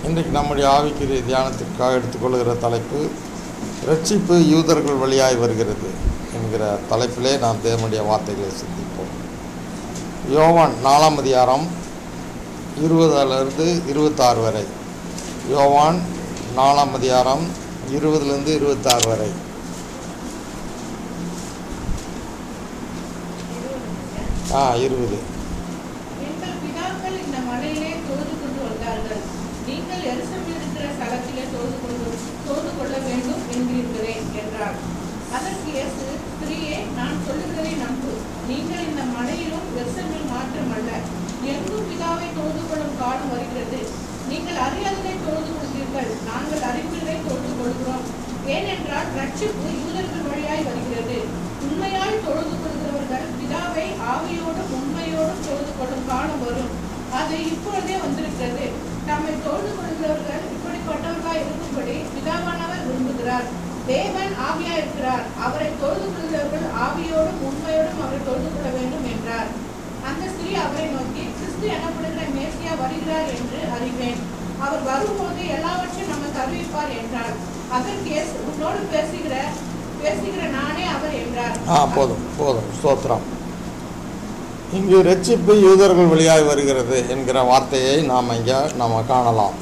இன்றைக்கு நம்முடைய ஆவிக்குரிய தியானத்திற்காக எடுத்துக்கொள்கிற தலைப்பு ரட்சிப்பு யூதர்கள் வழியாய் வருகிறது என்கிற தலைப்பிலே நாம் தேவனுடைய வார்த்தைகளை சிந்திப்போம் யோவான் நாலாம் அதிகாரம் இருபதுலேருந்து இருபத்தாறு வரை யோவான் நாலாம் அதிகாரம் இருபதுலேருந்து இருபத்தாறு வரை ஆ இருபது எங்கள் பிதாக்கள் இந்த மலையிலே தொழுது கொண்டு வந்தார்கள் நீங்கள் எருசலேமில் இருக்கிற ஸ்தலத்திலே தொழுது கொண்டு தொழுது கொள்ள வேண்டும் என்கிறீர்களே என்றார் அதற்கு இயேசு ஸ்திரீயே நான் சொல்லுகிறதை நம்பு நீங்கள் இந்த மலையிலும் எருசலேமில் மாத்திரமல்ல எங்கும் பிதாவை தொழுது கொள்ளும் காலம் வருகிறது நீங்கள் அறியாததை தொழுது கொள்கிறீர்கள் நாங்கள் அறிவுகளை தொழுது கொள்கிறோம் ஏனென்றால் ரட்சிப்பு யூதர்கள் வழியாய் வருகிறது உண்மையாய் தொழுது கொள்கிறவர்கள் பிதாவை ஆவியோடும் உண்மையோடும் தொழுது கொள்ளும் காலம் வரும் அது இப்பொழுதே வந்திருக்கிறது தம்மை தொழுது கொள்கிறவர்கள் இப்படிப்பட்டவர்களாய் இருக்கும்படி பிதாவானவர் விரும்புகிறார் தேவன் ஆவியா இருக்கிறார் அவரை தொழுது கொள்கிறவர்கள் ஆவியோடும் உண்மையோடும் அவரை தொழுது கொள்ள வேண்டும் என்றார் அந்த ஸ்திரீ அவரை நோக்கி கிறிஸ்து எனப்படுகிற மேசியா வருகிறார் என்று அறிவேன் அவர் வரும்போது எல்லாவற்றையும் நமக்கு அறிவிப்பார் என்றார் அதற்கு இயேசு உன்னோடு பேசுகிற பேசுகிற நானே அவர் என்றார் ஆ போதும் போதும் ஸ்தோத்திரம் இங்கு ரட்சிப்பு யூதர்கள் வழியாய் வருகிறது என்கிற வார்த்தையை நாம் இங்கே நாம் காணலாம்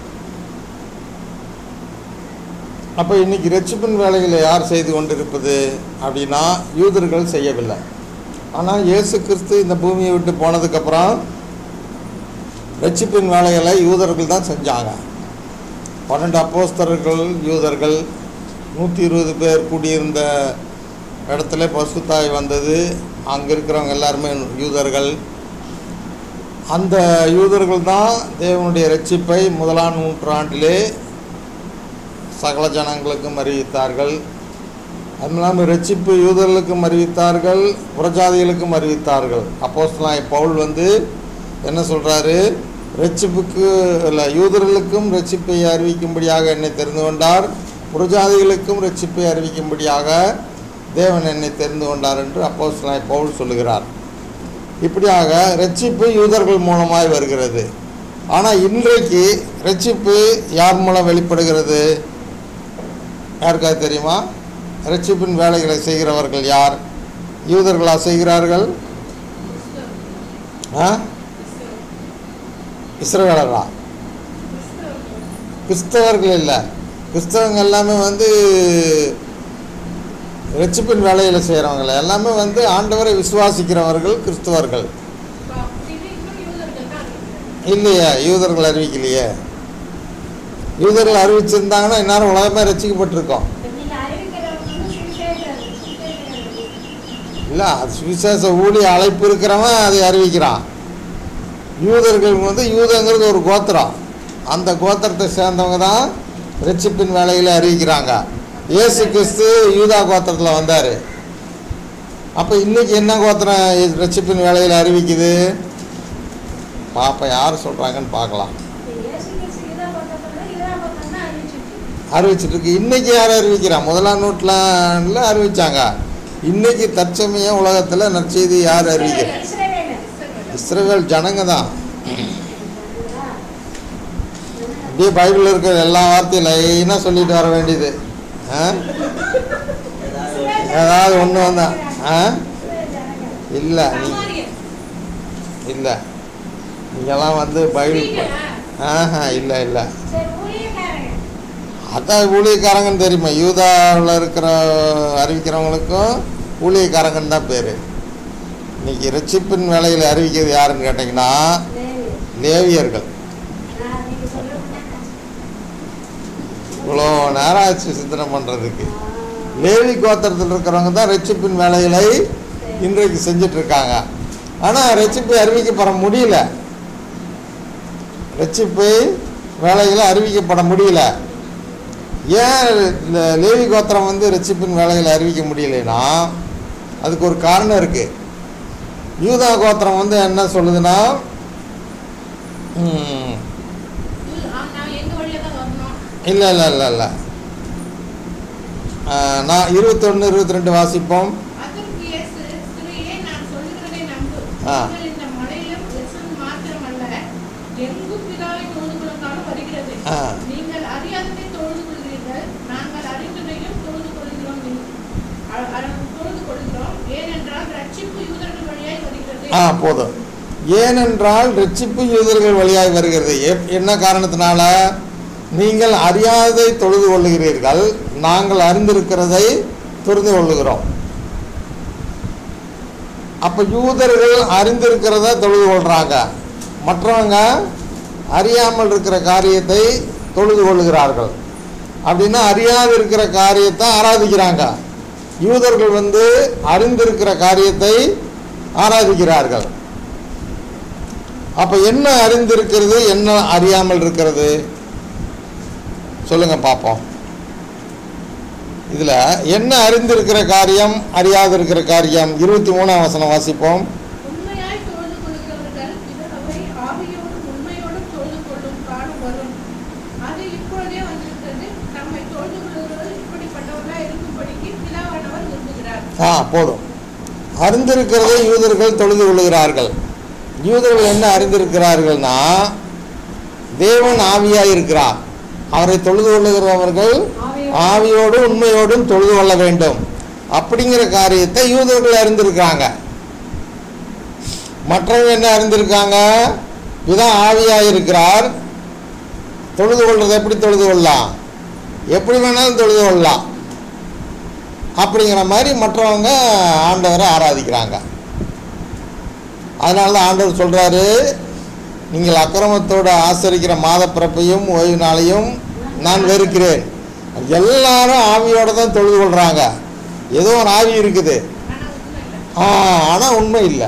அப்போ இன்னைக்கு ரட்சிப்பின் வேலைகளை யார் செய்து கொண்டிருப்பது அப்படின்னா யூதர்கள் செய்யவில்லை ஆனால் இயேசு கிறிஸ்து இந்த பூமியை விட்டு போனதுக்கப்புறம் ரட்சிப்பின் வேலைகளை யூதர்கள் தான் செஞ்சாங்க பன்னெண்டு அப்போஸ்தலர்கள் யூதர்கள் நூற்றி இருபது பேர் கூடியிருந்த இடத்துல பசுத்தாய் வந்தது அங்கே இருக்கிறவங்க எல்லாருமே யூதர்கள் அந்த யூதர்கள் தான் தேவனுடைய ரட்சிப்பை முதலாம் நூற்றாண்டிலே சகல ஜனங்களுக்கும் அறிவித்தார்கள் அது இல்லாமல் ரட்சிப்பு யூதர்களுக்கும் அறிவித்தார்கள் புறஜாதிகளுக்கும் அறிவித்தார்கள் அப்போஸ்தலனாகிய பவுல் வந்து என்ன சொல்கிறாரு ரட்சிப்புக்கு இல்லை யூதர்களுக்கும் ரட்சிப்பை அறிவிக்கும்படியாக என்னை தெரிந்து கொண்டார் புறஜாதிகளுக்கும் ரட்சிப்பை அறிவிக்கும்படியாக தேவன் என்னை தெரிந்து கொண்டார் என்று அப்போஸ்தலனாகிய பவுல் சொல்லுகிறார் இப்படியாக ரட்சிப்பு யூதர்கள் மூலமாய் வருகிறது ஆனால் இன்றைக்கு ரட்சிப்பு யார் மூலம் வெளிப்படுகிறது யாருக்காவது தெரியுமா ரட்சிப்பின் வேலைகளை செய்கிறவர்கள் யார் யூதர்களா செய்கிறார்கள் ஆ இஸ்ரவேலரா கிறிஸ்தவர்கள் இல்லை கிறிஸ்தவங்க எல்லாமே வந்து ரட்சிப்பின் வேலையில் செய்கிறவங்க எல்லாமே வந்து ஆண்டவரை விசுவாசிக்கிறவர்கள் கிறிஸ்தவர்கள் இது இன்னும் யூதர்கள் தான் இருக்கிறார்கள். இல்லையே யூதர்கள் அறிவிக்கலையே யூதர்கள் அறிவிச்சிருந்தாங்கன்னா இந்நேரம் உலகமே ரசிக்கப்பட்டிருக்கோம் நீங்க அறிவிக்கிறவங்க வந்து சுவிசேஷம் சுவிசேஷம் இல்லை அது சுவிசேஷ ஊழிய அழைப்பு இருக்கிறவன் அதை அறிவிக்கிறான் யூதர்கள் வந்து யூதங்கிறது ஒரு கோத்திரம் அந்த கோத்திரத்தை சேர்ந்தவங்க தான் ரட்சிப்பின் வேலைகளை அறிவிக்கிறாங்க இயேசு கிறிஸ்து யூதா கோத்திரத்தில் வந்தார் அப்போ இன்னைக்கு என்ன கோத்திரம் ரட்சிப்பின் வேலையில் அறிவிக்குது பாப்பா யார் சொல்கிறாங்கன்னு பார்க்கலாம் இயேசு கிறிஸ்து யூதா கோத்திரத்துல யூதா கோத்திரம் தான் அறிவிச்சிருக்கு அறிவிச்சிட்டு இருக்கு இன்னைக்கு யார் அறிவிக்கிறா முதலாம் நூற்றாண்டில் அறிவிச்சாங்க இன்னைக்கு தற்சமயம் உலகத்தில் நற்செய்தி யார் அறிவிக்கிறா இஸ்ரவேலர். இஸ்ரவேல் ஜனங்க தான் அப்படியே பைபிளில் இருக்கிற எல்லா வார்த்தையும் லைனாக சொல்லிட்டு வர வேண்டியது ஆ ஏதாவது ஒன்று வந்தா ஆ இல்லை நீ சமாரியர். இல்லை நீங்கள்லாம் வந்து பைபிள் நீங்க, ஆஹா இல்லை இல்லை சரி ஊழியக்காரங்க அதான் ஊழியக்காரங்கன்னு தெரியுமா யூதாவில் இருக்கிற அறிவிக்கிறவங்களுக்கும் ஊழியக்காரங்கன்னு தான் பேர் இன்னைக்கு ரட்சிப்பின் வேலையில் அறிவிக்கிறது யாருன்னு கேட்டிங்கன்னா லேவி. லேவியர்கள் நான் நீங்க சொல்லுங்க இவ்வளோ நேரம் ஆச்சு சிந்தனை பண்ணுறதுக்கு லேவி கோத்திரத்தில் இருக்கிறவங்க தான் ரட்சிப்பின் வேலைகளை இன்றைக்கு செஞ்சுட்டு இருக்காங்க ஆனால் ரட்சிப்பை அறிவிக்கப்பட முடியல ரட்சிப்பை வேலைகளை அறிவிக்கப்பட முடியல ஏன் இந்த லேவி கோத்திரம் வந்து ரட்சிப்பின் வேலைகளை அறிவிக்க முடியலைன்னா அதுக்கு ஒரு காரணம் இருக்குது யூதா கோத்திரம் வந்து என்ன சொல்லுதுன்னா ம், யூ- ஆ, நான் எங்க வழியா தான் வரணும் இல்லை இல்லை இல்லை இல்லை நான் இருபத்தொன்று இருபத்தி ரெண்டு வாசிப்போம் அதற்கு இயேசு ஸ்திரீயே நான் சொல்லுகிறதை நம்பு ஆ. நீங்கள் இந்த மலையிலும் எருசலேமில் மாத்திரமல்ல எங்கும் பிதாவை தொழுது கொள்ளும் காலம் வருகிறது ஆ நீங்கள் அறியாததை தொழுது கொள்கிறீர்கள் நாங்கள் அறிந்ததையும் தொழுது கொள்கிறோம் என்- அ- அ- தொழுது கொள்கிறோம் ஏனென்றால் ரட்சிப்பு யூதர்கள் வழியாய் வருகிறது ஆ போதும் ஏனென்றால் ரட்சிப்பு யூதர்கள் வழியாய் வருகிறது எப்- என்ன காரணத்தினால நீங்கள் அறியாததை தொழுது கொள்ளுகிறீர்கள் நாங்கள் அறிந்திருக்கிறதை தெரிந்து கொள்ளுகிறோம் அப்போ யூதர்கள் அறிந்திருக்கிறத தொழுது கொள்கிறாங்க மற்றவங்க அறியாமல் இருக்கிற காரியத்தை தொழுது கொள்ளுகிறார்கள் அப்படின்னா அறியாது இருக்கிற காரியத்தை ஆராதிக்கிறாங்க யூதர்கள் வந்து அறிந்திருக்கிற காரியத்தை ஆராதிக்கிறார்கள் அப்போ என்ன அறிந்திருக்கிறது என்ன அறியாமல் இருக்கிறது சொல்லுங்க பார்ப்போம் இதில் என்ன அறிந்திருக்கிற காரியம் அறியாது இருக்கிற காரியம் இருபத்தி மூணாம் வசனம் வாசிப்போம் உண்மையாய் தொழுது கொள்கிறவர்கள் பிதாவை ஆவியோடும் உண்மையோடும் தொழுது கொள்ளும் காலம் வரும் அது இப்பொழுதே வந்திருக்கிறது நம்மை தொழுது கொள்கிறவர்கள் இப்படிப்பட்டவர்களாய் இருக்கும்படிக்கு பிதாவானவர் விரும்புகிறார் ஆ போதும் அறிந்திருக்கிறதை யூதர்கள் தொழுது கொள்ளுகிறார்கள் யூதர்கள் என்ன அறிந்திருக்கிறார்கள்னா தேவன் ஆவியாய் இருக்கிறார் அவரை தொழுது கொள்ளுகிறவர்கள் ஆவியோடு உண்மையோடும் தொழுது கொள்ள வேண்டும் அப்படிங்கிற காரியத்தை யூதர்கள் அறிந்திருக்காங்க மற்றவங்க என்ன அறிந்திருக்காங்க இதான் ஆவியாய் இருக்கிறார் தொழுது கொள்றது எப்படி தொழுது கொள்ளலாம் எப்படி வேணாலும் தொழுது கொள்ளலாம் அப்படிங்கிற மாதிரி மற்றவங்க ஆண்டவரை ஆராதிக்கிறாங்க அதனால தான் ஆண்டவர் சொல்கிறாரு நீங்கள் அக்கிரமத்தோடு ஆசரிக்கிற மாத பிறப்பையும் ஓய்வு நாளையும் நான் வெறுக்கிறேன் எல்லாரும் ஆவியோட தான் தொழுது கொள்கிறாங்க ஏதோ ஒரு ஆவி இருக்குது ஆனா உண்மை இல்லை ஆ ஆனால் உண்மை இல்லை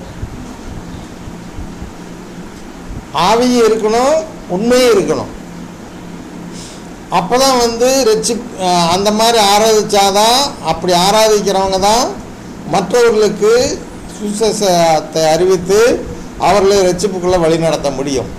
ஆவியும் இருக்கணும் உண்மையும் இருக்கணும் அப்போ தான் வந்து ரெச்சி அந்த மாதிரி ஆராதிச்சாதான் அப்படி ஆராதிக்கிறவங்க தான் மற்றவர்களுக்கு சுசேஷத்தை அறிவித்து அவர்களை ரட்சிப்புக்குள்ளே வழிநடத்த முடியும்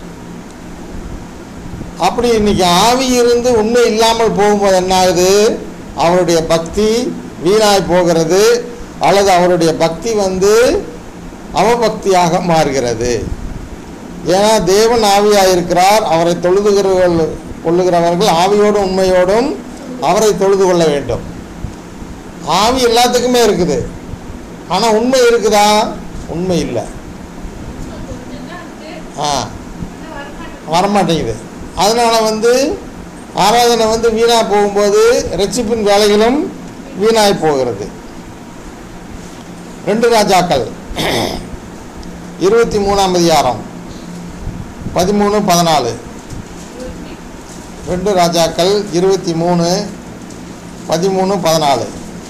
அப்படி இன்னைக்கு ஆவி இருந்து உண்மை இல்லாமல் போகும்போது என்ன ஆகுது அவருடைய பக்தி வீணாய் போகிறது அல்லது அவருடைய பக்தி வந்து அவபக்தியாக மாறுகிறது ஏன்னா தேவன் ஆவியாக இருக்கிறார் அவரை தொழுதுகிறவர்கள் கொள்ளுகிறவர்கள் ஆவியோடும் உண்மையோடும் அவரை தொழுது கொள்ள வேண்டும் ஆவி எல்லாத்துக்குமே இருக்குது ஆனால் உண்மை இருக்குதா உண்மை இல்லை கொஞ்சம் தான் இருக்கு ஆ ஆனா வரமாட்டேங்குது வரமாட்டேங்குது அதனால் வந்து ஆராதனை வந்து வீணாக போகும்போது ரட்சிப்பின் வேலைகளும் வீணாய் போகிறது ரெண்டு ராஜாக்கள் இருபத்தி மூணாம் அதிகாரம் பதிமூணு பதினாலு இருபத்தி ரெண்டு ராஜாக்கள் இருபத்தி மூணு பதிமூணு பதினாலு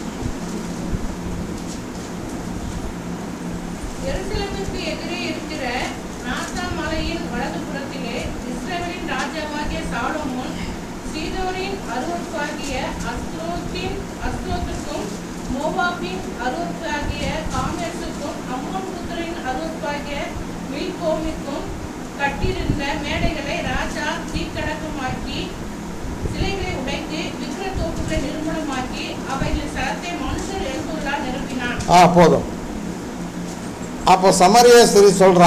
எருசலேமுக்கு எதிரே இருக்கிற நாசா மலையின் வலதுபுறத்திலே இஸ்ரவேலின் ராஜாவாகிய சாலோமோன் சீதோரின் அருவருப்பாகிய அஸ்ரோத்தின் அஸ்ரோத்துக்கும் மோவாபின் அருவருப்பாகிய காமேசுக்கும் அம்மோன் புத்திரின் அருவருப்பாகிய மில்கோமிக்கும் கட்டியிருந்த மேடைகளை ராஜா தீக்கடக்கமாக்கி சிலைகளை உடைத்து விக்கிர தோப்புகளை நிர்மூலமாக்கி அவைகளின் சரத்தை மனுஷர் எழுந்துள்ளார் நிரப்பினான் ஆ போதும் அப்போ சமரிய ஸ்திரீ சொல்கிறா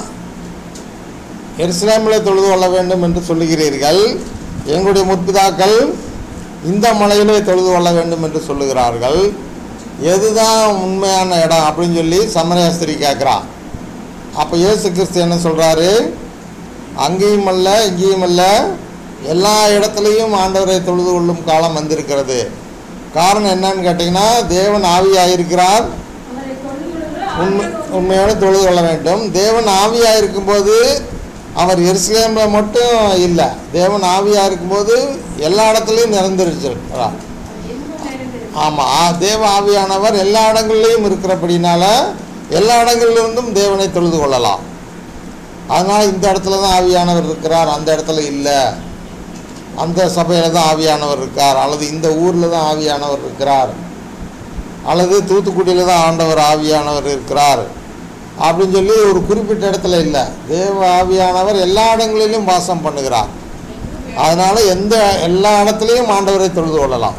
எருசலேமில் தொழுது கொள்ள வேண்டும் என்று சொல்லுகிறீர்கள் எங்களுடைய முற்பிதாக்கள் இந்த மலையிலே தொழுது கொள்ள வேண்டும் என்று சொல்லுகிறார்கள் எதுதான் உண்மையான இடம் அப்படின்னு சொல்லி சமரிய ஸ்திரீ கேட்குறா அப்போ இயேசு கிறிஸ்து என்ன சொல்கிறாரு அங்கேயும் அல்ல இங்கேயும் அல்ல எல்லா இடத்துலையும் ஆண்டவரை தொழுது கொள்ளும் காலம் வந்திருக்கிறது காரணம் என்னன்னு கேட்டிங்கன்னா தேவன் ஆவியாக இருக்கிறார் அவரை கொள்ளுகிறவர்கள் உண்மை ஆவியோடு உண்மையோடு தொழுது கொள்ள வேண்டும் தேவன் ஆவியாக இருக்கும்போது அவர் எருசலேமில் மட்டும் இல்லை தேவன் ஆவியாக இருக்கும்போது எல்லா இடத்துலையும் நிறைந்திருச்சிருக்கிறார் எங்கும் நிறைந்திருக்கு. ஆமாம் தேவ ஆவியானவர் எல்லா இடங்கள்லையும் இருக்கிறபடினால எல்லா இடங்கள்லிருந்தும் தேவனை தொழுது கொள்ளலாம் அதனால் இந்த இடத்துல தான் ஆவியானவர் இருக்கிறார் அந்த இடத்துல இல்லை அந்த சபையில் தான் ஆவியானவர் இருக்கார் அல்லது இந்த ஊரில் தான் ஆவியானவர் இருக்கிறார் அல்லது தூத்துக்குடியில் தான் ஆண்டவர் ஆவியானவர் இருக்கிறார் அப்படின்னு சொல்லி ஒரு குறிப்பிட்ட இடத்துல இல்லை தேவ ஆவியானவர் எல்லா இடங்களிலும் வாசம் பண்ணுகிறார் அதனால் எந்த எல்லா இடத்துலையும் ஆண்டவரை தொழுது கொள்ளலாம்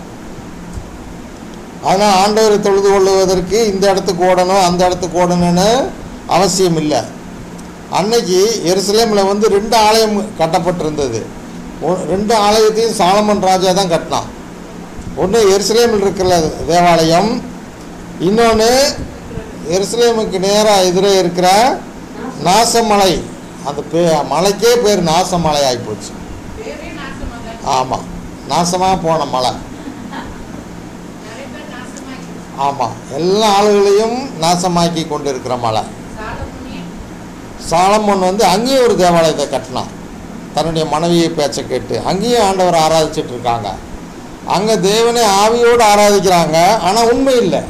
ஆனால் ஆண்டவரை தொழுது கொள்ளுவதற்கு இந்த இடத்துக்கு ஓடணும் அந்த இடத்துக்கு ஓடணும்னு அவசியம் இல்லை அன்னைக்கு எருசலேமில் வந்து ரெண்டு ஆலயம் கட்டப்பட்டிருந்தது ஒ- ரெண்டு ஆலயத்தையும் சாலமன் ராஜா தான் கட்டினான் ஒன்று எருசலேமில் இருக்கிற தேவாலயம் இன்னொன்று எருசலேமுக்கு நேராக எதிரே இருக்கிற நாசமலை அந்த பே மலைக்கே பேர் நாசமலை ஆகிப்போச்சு பேரே நாசமாக ஆமாம் நாசமாக போன மலை நிறைய பேர் நாசமாகி ஆமாம் எல்லா ஆளுகளையும் நாசமாக்கி கொண்டு இருக்கிற மலை சாலமுனியே சாலமோன் வந்து அங்கேயும் ஒரு தேவாலயத்தை கட்டினான் தன்னுடைய மனைவியை பேச்சை கேட்டு அங்கேயும் ஆண்டவர் ஆராதிச்சிட்டு இருக்காங்க அங்கே தேவனை ஆவியோடு ஆராதிக்கிறாங்க ஆனால் உண்மை இல்லை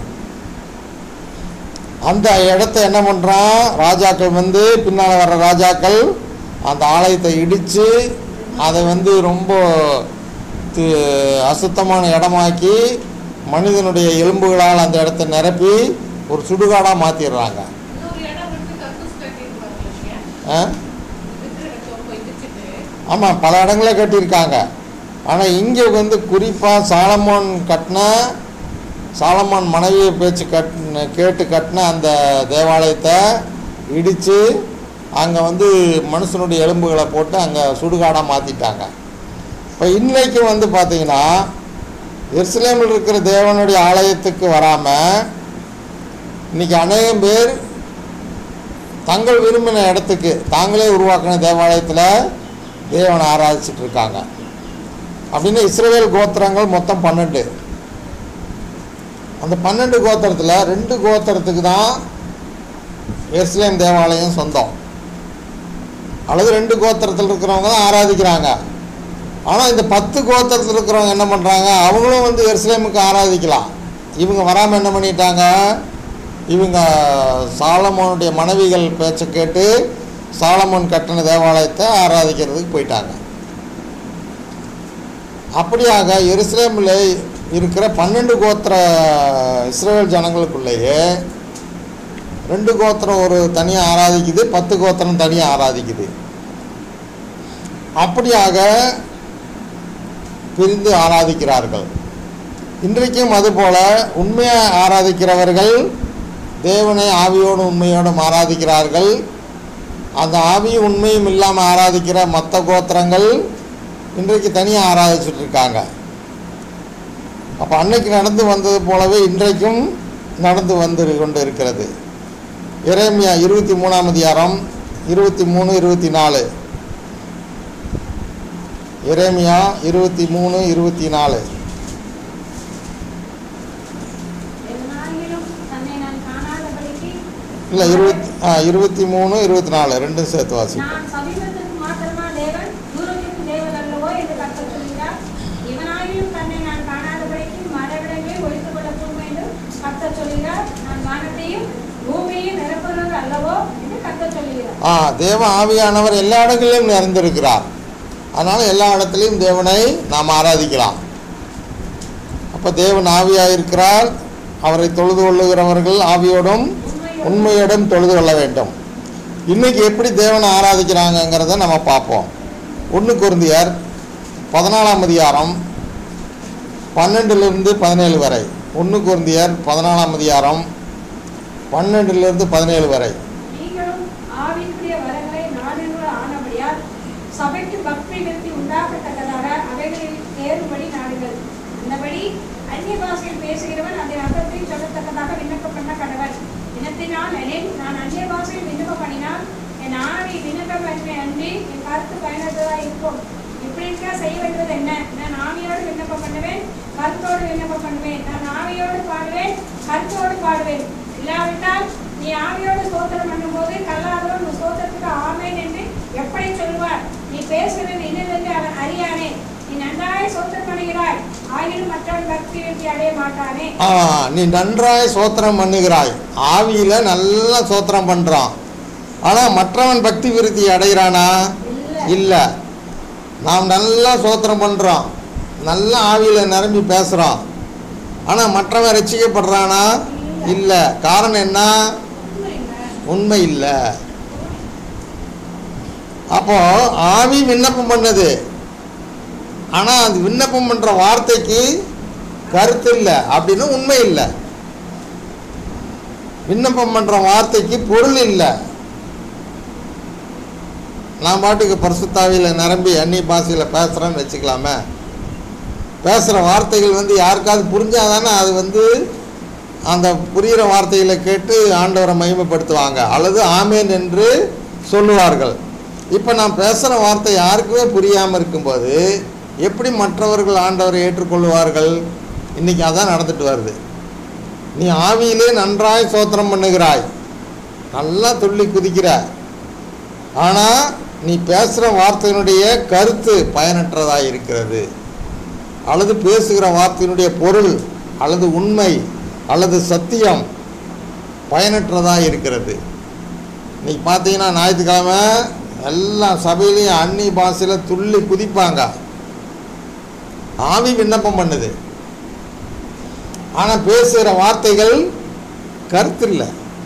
அந்த இடத்த என்ன பண்ணுறான் ராஜாக்கள் வந்து பின்னால் வர்ற ராஜாக்கள் அந்த ஆலயத்தை இடித்து அதை வந்து ரொம்ப தி- அசுத்தமான இடமாக்கி மனிதனுடைய எலும்புகளால் அந்த இடத்த நிரப்பி ஒரு சுடுகாடாக மாற்றிடுறாங்க இன்னொரு இடம் வந்து கக்கூஸ் கட்டியிருப்பாங்க இல்லையா ஆ இருக்கிற இடத்த போய் இடிச்சிட்டு ஆமாம் பல இடங்களில் கட்டியிருக்காங்க ஆனால் இங்கே வந்து குறிப்பாக சாலமோன் கட்டின சாலமோன் மனைவியை பேச்சு கட் கேட்டு கட்டின அந்த தேவாலயத்தை இடித்து அங்கே வந்து மனுஷனுடைய எலும்புகளை போட்டு அங்கே சுடுகாடாக மாற்றிட்டாங்க இப்போ இன்னைக்கு வந்து பார்த்தீங்கன்னா எருசலேமில் இருக்கிற தேவனுடைய ஆலயத்துக்கு வராமல் இன்னைக்கு அநேகம் பேர் தங்கள் விரும்பின இடத்துக்கு தாங்களே உருவாக்கின தேவாலயத்தில் தேவனை ஆராதிச்சிட்டு இருக்காங்க அப்படின்னு இஸ்ரவேல் கோத்திரங்கள் மொத்தம் பன்னெண்டு அந்த பன்னெண்டு கோத்திரத்தில் ரெண்டு கோத்திரத்துக்கு தான் எருசலேம் தேவாலயம் சொந்தம் அல்லது ரெண்டு கோத்திரத்தில் இருக்கிறவங்க தான் ஆராதிக்கிறாங்க ஆனால் இந்த பத்து கோத்திரத்தில் இருக்கிறவங்க என்ன பண்ணுறாங்க அவங்களும் வந்து எருசலேமுக்கு ஆராதிக்கலாம் இவங்க வராமல் என்ன பண்ணிட்டாங்க இவங்க சாலமோனுடைய மனைவிகள் பேச்சை கேட்டு சாலமோன் கட்டின தேவாலயத்தை ஆராதிக்கிறதுக்கு போயிட்டாங்க அப்படியாக எருசலேமில் இருக்கிற பன்னெண்டு கோத்திர இஸ்ரேல் ஜனங்களுக்குள்ளேயே ரெண்டு கோத்திரம் ஒரு தனியாக ஆராதிக்குது பத்து கோத்திரம் தனியாக ஆராதிக்குது அப்படியாக பிரிந்து ஆராதிக்கிறார்கள் இன்றைக்கும் அதுபோல உண்மையாக ஆராதிக்கிறவர்கள் தேவனை ஆவியோடும் உண்மையோடும் ஆராதிக்கிறார்கள் அந்த ஆவியும் உண்மையும் இல்லாமல் ஆராதிக்கிற மற்ற கோத்திரங்கள் இன்றைக்கு தனியாக ஆராதிச்சுட்டு இருக்காங்க அப்போ அன்னைக்கு நடந்து வந்தது போலவே இன்றைக்கும் நடந்து வந்து கொண்டு இருக்கிறது எரேமியா இருபத்தி மூணாம் அதிகாரம் இருபத்தி மூணு இருபத்தி நாலு எரேமியா இருபத்தி மூணு இருபத்தி நாலு எதனாயிலும் தன்னை நான் காணாதபடிக்கு இல்லை இருபத்தி ஆ இருபத்தி மூணு இருபத்தி நாலு ரெண்டும் சேர்த்து வாசி நான் சமீபத்துக்கு மாத்திரமா தேவன் தூரத்துக்கு தேவன் அல்லவோ என்று கர்த்தர் சொல்கிறார் இவனாயிலும் தன்னை நான் காணாதபடிக்கு மரவிடங்களை ஒழித்துக் கொள்ளக்கூடும் என்று கர்த்தர் சொல்கிறார் நான் வானத்தையும் பூமியையும் நிரப்புகிறது அல்லவோ என்று கர்த்தர் சொல்கிறார் ஆ தேவ ஆவியானவர் எல்லா இடங்களிலும் நிறைந்திருக்கிறார் அதனால் எல்லா இடத்துலையும் தேவனை நாம் ஆராதிக்கலாம் அப்போ தேவன் ஆவியாக இருக்கிறார் அவரை தொழுது கொள்ளுகிறவர்கள் ஆவியோடும் உண்மையோடும் தொழுது கொள்ள வேண்டும் இன்னைக்கு எப்படி தேவனை ஆராதிக்கிறாங்கங்கிறத நம்ம பார்ப்போம் ஒன்று குருந்தியர் பதினாலாம் அதிகாரம் பன்னெண்டுலேருந்து பதினேழு வரை ஒன்று குருந்தியர் பதினாலாம் அதிகாரம் பன்னெண்டுலேருந்து பதினேழு வரை நீங்களும் ஆவிக்குரிய வரங்களை நாடுகள் ஆனபடியால் சபைக்கு பக்தி விருத்தி உண்டாகத்தக்கதாக அவைகளில் ஏறும்படி நாடுகள் அந்தபடி அந்நிய பாஷையில் பேசுகிறவன் அதன் அர்த்தத்தை சொல்லத்தக்கதாக விண்ணப்பம் பண்ண கடவன் இனத்தினால் எனில் நான் அந்நிய பாஷையில் விண்ணப்பம் பண்ணினால் என் ஆவி விண்ணப்பம் பண்ணி அன்றி என் கருத்து பயனற்றதாக இருக்கும் இப்படி இருக்கா செய்ய வேண்டியது என்ன நான் ஆவியோடு விண்ணப்பம் பண்ணுவேன் கருத்தோடு விண்ணப்பம் பண்ணுவேன் நான் ஆவியோடு பாடுவேன் கருத்தோடு பாடுவேன் இல்லாவிட்டால் நீ ஆவியோடு சோத்திரம் பண்ணும்போது கல்லாதவன் உன் சோத்திரத்துக்கு ஆமேன் என்று எப்படி சொல்வார் நீ பேசுகிறது இன்னதென்று அவன் அறியானே நீ நன்றாய் சோத்திரம் பண்ணுகிறாய் ஆயினும் மற்றவன் பக்தி வெற்றி அடைய மாட்டானே ஆ நீ நன்றாய் சோத்திரம் பண்ணுகிறாய் ஆவியில் நல்லா சோத்திரம் பண்ணுறான் ஆனால் மற்றவன் பக்தி விருத்தி அடைகிறானா இல்ல இல்லை நாம் நல்லா சோத்திரம் பண்ணுறோம் நல்லா ஆவியில் நிரம்பி பேசுகிறோம் ஆனால் மற்றவன் ரசிக்கப்படுறானா இல்லை காரணம் என்ன உண்மை இல்லை உண்மை இல்லை அப்போ ஆவி விண்ணப்பம் பண்ணுது ஆனால் அது விண்ணப்பம் பண்ணுற வார்த்தைக்கு கருத்து இல்லை அப்படின்னு உண்மை இல்லை விண்ணப்பம் பண்ணுற வார்த்தைக்கு பொருள் இல்லை நான் பாட்டுக்கு பரிசுத்தாவியில் நிரம்பி அந்நிய பாஷையில் பேசுகிறேன்னு வச்சுக்கலாமே பேசுகிற வார்த்தைகள் வந்து யாருக்காவது புரிஞ்சாதானே அது வந்து அந்த புரிகிற வார்த்தைகளை கேட்டு ஆண்டவரை மகிமைப்படுத்துவாங்க அல்லது ஆமேன் என்று சொல்லுவார்கள் இப்போ நான் பேசுகிற வார்த்தை யாருக்குமே புரியாமல் இருக்கும்போது எப்படி மற்றவர்கள் ஆண்டவரை ஏற்றுக்கொள்வார்கள் இன்றைக்கி அதான் நடந்துட்டு வருது நீ ஆவியிலே நன்றாய் சோத்திரம் பண்ணுகிறாய் நல்லா துள்ளி குதிக்கிற ஆனால் நீ பேசுகிற வார்த்தையினுடைய கருத்து பயனற்றதாக இருக்கிறது அல்லது பேசுகிற வார்த்தையினுடைய பொருள் அல்லது உண்மை அல்லது சத்தியம் பயனற்றதாக இருக்கிறது இன்னைக்கு பார்த்தீங்கன்னா ஞாயிற்றுக்கிழமை எல்லா சபையிலையும் அன்னி பாஷையில் துள்ளி குதிப்பாங்க ஆவி விண்ணப்பம் பண்ணுது ஆனால் பேசுகிற வார்த்தைகள் கருத்து இல்லை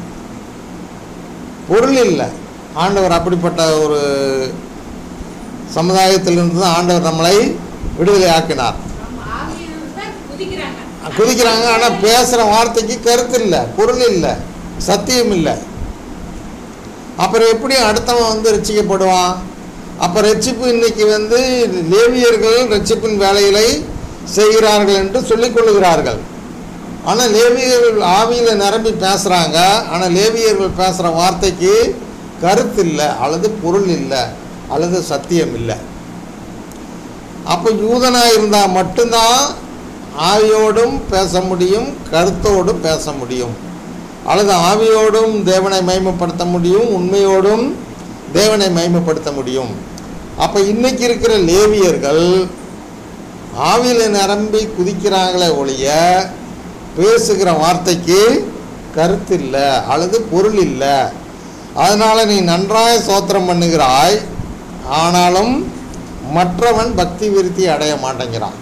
பொருள் இல்லை ஆண்டவர் அப்படிப்பட்ட ஒரு சமுதாயத்திலிருந்து தான் ஆண்டவர் நம்மளை விடுதலை ஆக்கினார் நம்ம ஆவியிலிருந்து தான் குதிக்கிறாங்க குதிக்கிறாங்க ஆனால் பேசுகிற வார்த்தைக்கு கருத்து இல்லை பொருள் இல்லை சத்தியம் இல்லை அப்புறம் எப்படி அடுத்தவன் வந்து ரட்சிக்கப்படுவான் அப்போ ரட்சிப்பு இன்னைக்கு வந்து லேவியர்கள் ரட்சிப்பின் வேலைகளை செய்கிறார்கள் என்று சொல்லிக் கொள்ளுகிறார்கள் ஆனால் லேவியர்கள் ஆவியில் நிரம்பி பேசுகிறாங்க ஆனால் லேவியர்கள் பேசுகிற வார்த்தைக்கு கருத்து இல்லை அல்லது பொருள் இல்லை அல்லது சத்தியம் இல்லை அப்போ யூதனாக இருந்தால் மட்டும்தான் ஆவியோடும் பேச முடியும் கருத்தோடும் பேச முடியும் அல்லது ஆவியோடும் தேவனை மைமைப்படுத்த முடியும் உண்மையோடும் தேவனை மைமைப்படுத்த முடியும் அப்போ இன்னைக்கு இருக்கிற லேவியர்கள் ஆவியில் நிரம்பி குதிக்கிறாங்களே ஒழிய பேசுகிற வார்த்தைக்கு கருத்து இல்லை அல்லது பொருள் இல்லை அதனால் நீ நன்றாய் சோத்திரம் பண்ணுகிறாய் ஆனாலும் மற்றவன் பக்தி விருத்தி அடைய மாட்டேங்கிறான்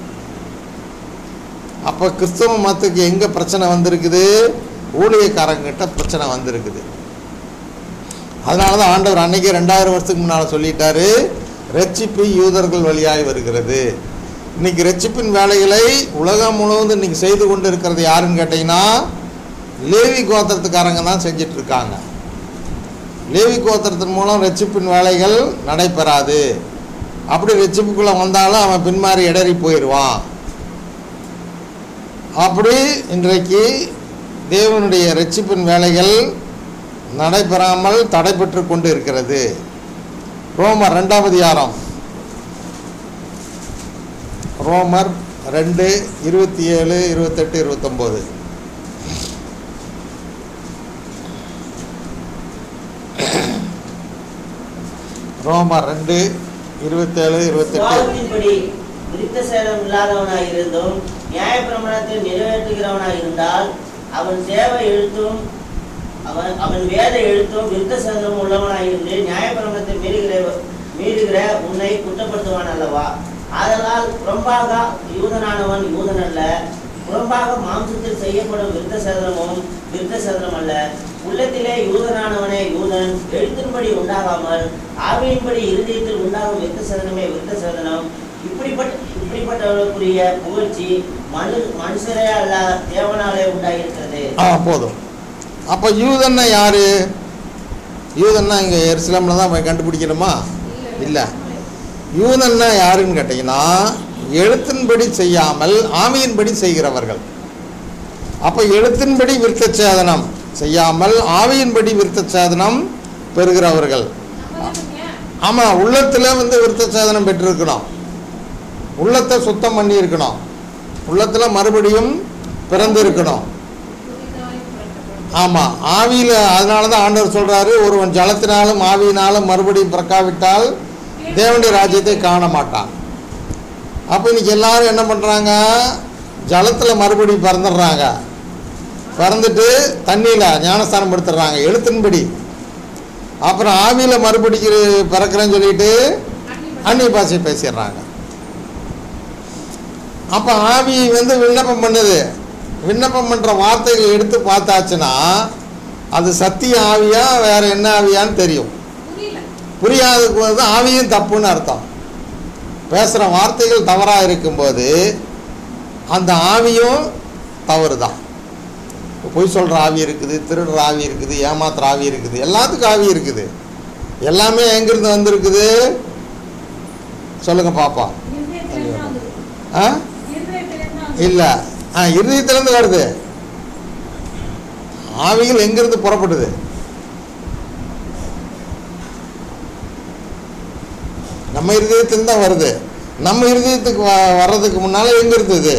அப்போ கிறிஸ்தவ மதத்துக்கு எங்கே பிரச்சனை வந்திருக்குது ஊழியக்காரங்கிட்ட பிரச்சனை வந்திருக்குது அதனால தான் ஆண்டவர் அன்னைக்கு ரெண்டாயிரம் வருஷத்துக்கு முன்னால் சொல்லிட்டாரு ரட்சிப்பு யூதர்கள் வழியாய் வருகிறது இன்னைக்கு ரட்சிப்பின் வேலைகளை உலகம் முழுவதும் இன்னைக்கு செய்து கொண்டு இருக்கிறது யாருன்னு கேட்டிங்கன்னா லேவி கோத்திரத்துக்காரங்க தான் செஞ்சிட்டு இருக்காங்க லேவி கோத்திரத்தின் மூலம் ரட்சிப்பின் வேலைகள் நடைபெறாது அப்படி ரட்சிப்புக்குள்ளே வந்தாலும் அவன் பின்மாறி இடறி போயிடுவான் அப்படி இன்றைக்கு தேவனுடைய ரட்சிப்பின் வேலைகள் நடைபெறாமல் தடைபெற்று கொண்டு இருக்கிறது ரோமர் ரெண்டாம் அதிகாரம் ரோமர் ரெண்டு இருபத்தி ஏழு இருபத்தெட்டு இருபத்தொம்போது ரோமர் ரெண்டு இருபத்தேழு இருபத்தெட்டு சுபாவத்தின்படி விருத்த சேதம் இல்லாதவனாய் இருந்தும் நியாயப்பிரமாணத்தை நிறைவேற்றுகிறவனாய் இருந்தால் அவன் சேவை எழுத்தும் அவன் அவன் வேத எழுத்தும் விருத்த சேதம் உள்ளவனாய் இருந்து நியாயப்பிரமாணத்தை மீறுகிற மீறுகிற உன்னை குற்றப்படுத்துவான் அல்லவா ஆதலால் புறம்பாக யூதனானவன் யூதன் அல்ல புறம்பாக மாம்சத்தில் செய்யப்படும் விருத்த சேதனமும் விருத்த சேதனம் அல்ல உள்ளத்திலே யூதனானவனே யூதன் எழுத்தின்படி உண்டாகாமல் ஆவியின்படி இருதயத்தில் உண்டாகும் விருத்த சேதனமே விருத்த சேதனம் இப்படிப்பட்ட இப்படிப்பட்டவர்களுக்குரிய புகழ்ச்சி மனு மனுஷரே அல்ல தேவனாலே உண்டாயிருக்கிறது ஆ போதும் அப்போ யூதன்னா யாரு யூதன்னா இங்கே எருசலேமில் தான் போய் கண்டுபிடிக்கணுமா இல்லை யூதன்னா யாருன்னு கேட்டிங்கன்னா எழுத்தின்படி செய்யாமல் ஆவியின்படி செய்கிறவர்கள் அப்போ எழுத்தின்படி விருத்த சேதனம் செய்யாமல் ஆவியின்படி விருத்த சேதனம் பெறுகிறவர்கள் ஆமாம் உள்ளத்தில் வந்து விருத்த சேதனம் பெற்றிருக்கணும் உள்ளத்தை சுத்தம் பண்ணி இருக்கணும் உள்ளத்தில் மறுபடியும் பிறந்து இருக்கணும் புதிதாய் பிறக்கப்படும் ஆமாம் ஆவியில் அதனால தான் ஆண்டவர் சொல்கிறாரு ஒருவன் ஜலத்தினாலும் ஆவியினாலும் மறுபடியும் பிறக்காவிட்டால் தேவனுடைய ராஜ்யத்தை காண மாட்டான் அப்போ இன்னைக்கு எல்லாரும் என்ன பண்ணுறாங்க ஜலத்தில் மறுபடியும் பிறந்துடுறாங்க பிறந்துட்டு தண்ணியில் ஞானஸ்தானம் எடுத்துடுறாங்க எழுத்தின்படி அப்புறம் ஆவியில் மறுபடிக்கு பிறக்கிறேன்னு சொல்லிட்டு அந்நிய பாஷை பேசிடுறாங்க அப்போ ஆவி வந்து விண்ணப்பம் பண்ணுது விண்ணப்பம் பண்ணுற வார்த்தைகள் எடுத்து பார்த்தாச்சுன்னா அது சத்திய ஆவியா வேற என்ன ஆவியான்னு தெரியும் புரியல புரியாததுக்கு வந்து ஆவியும் தப்புன்னு அர்த்தம் பேசுகிற வார்த்தைகள் தவறாக இருக்கும்போது அந்த ஆவியும் தவறு தான் பொய் சொல்கிற ஆவி இருக்குது திருடுற ஆவி இருக்குது ஏமாத்துற ஆவி இருக்குது எல்லாத்துக்கும் ஆவி இருக்குது எல்லாமே எங்கிருந்து வந்திருக்குது சொல்லுங்க பாப்பா இருதயத்திலிருந்து தான் வந்தது. ஆ இருதயத்திலிருந்து தான் வந்தது. இல்லை ஆ இருதயத்திலேருந்து வருது ஆவிகள் எங்கிருந்து புறப்படுது நம்ம இருதயத்திலிருந்து தான் வருது நம்ம இருதயத்துக்கு வ வர்றதுக்கு முன்னால் எங்கே இருந்தது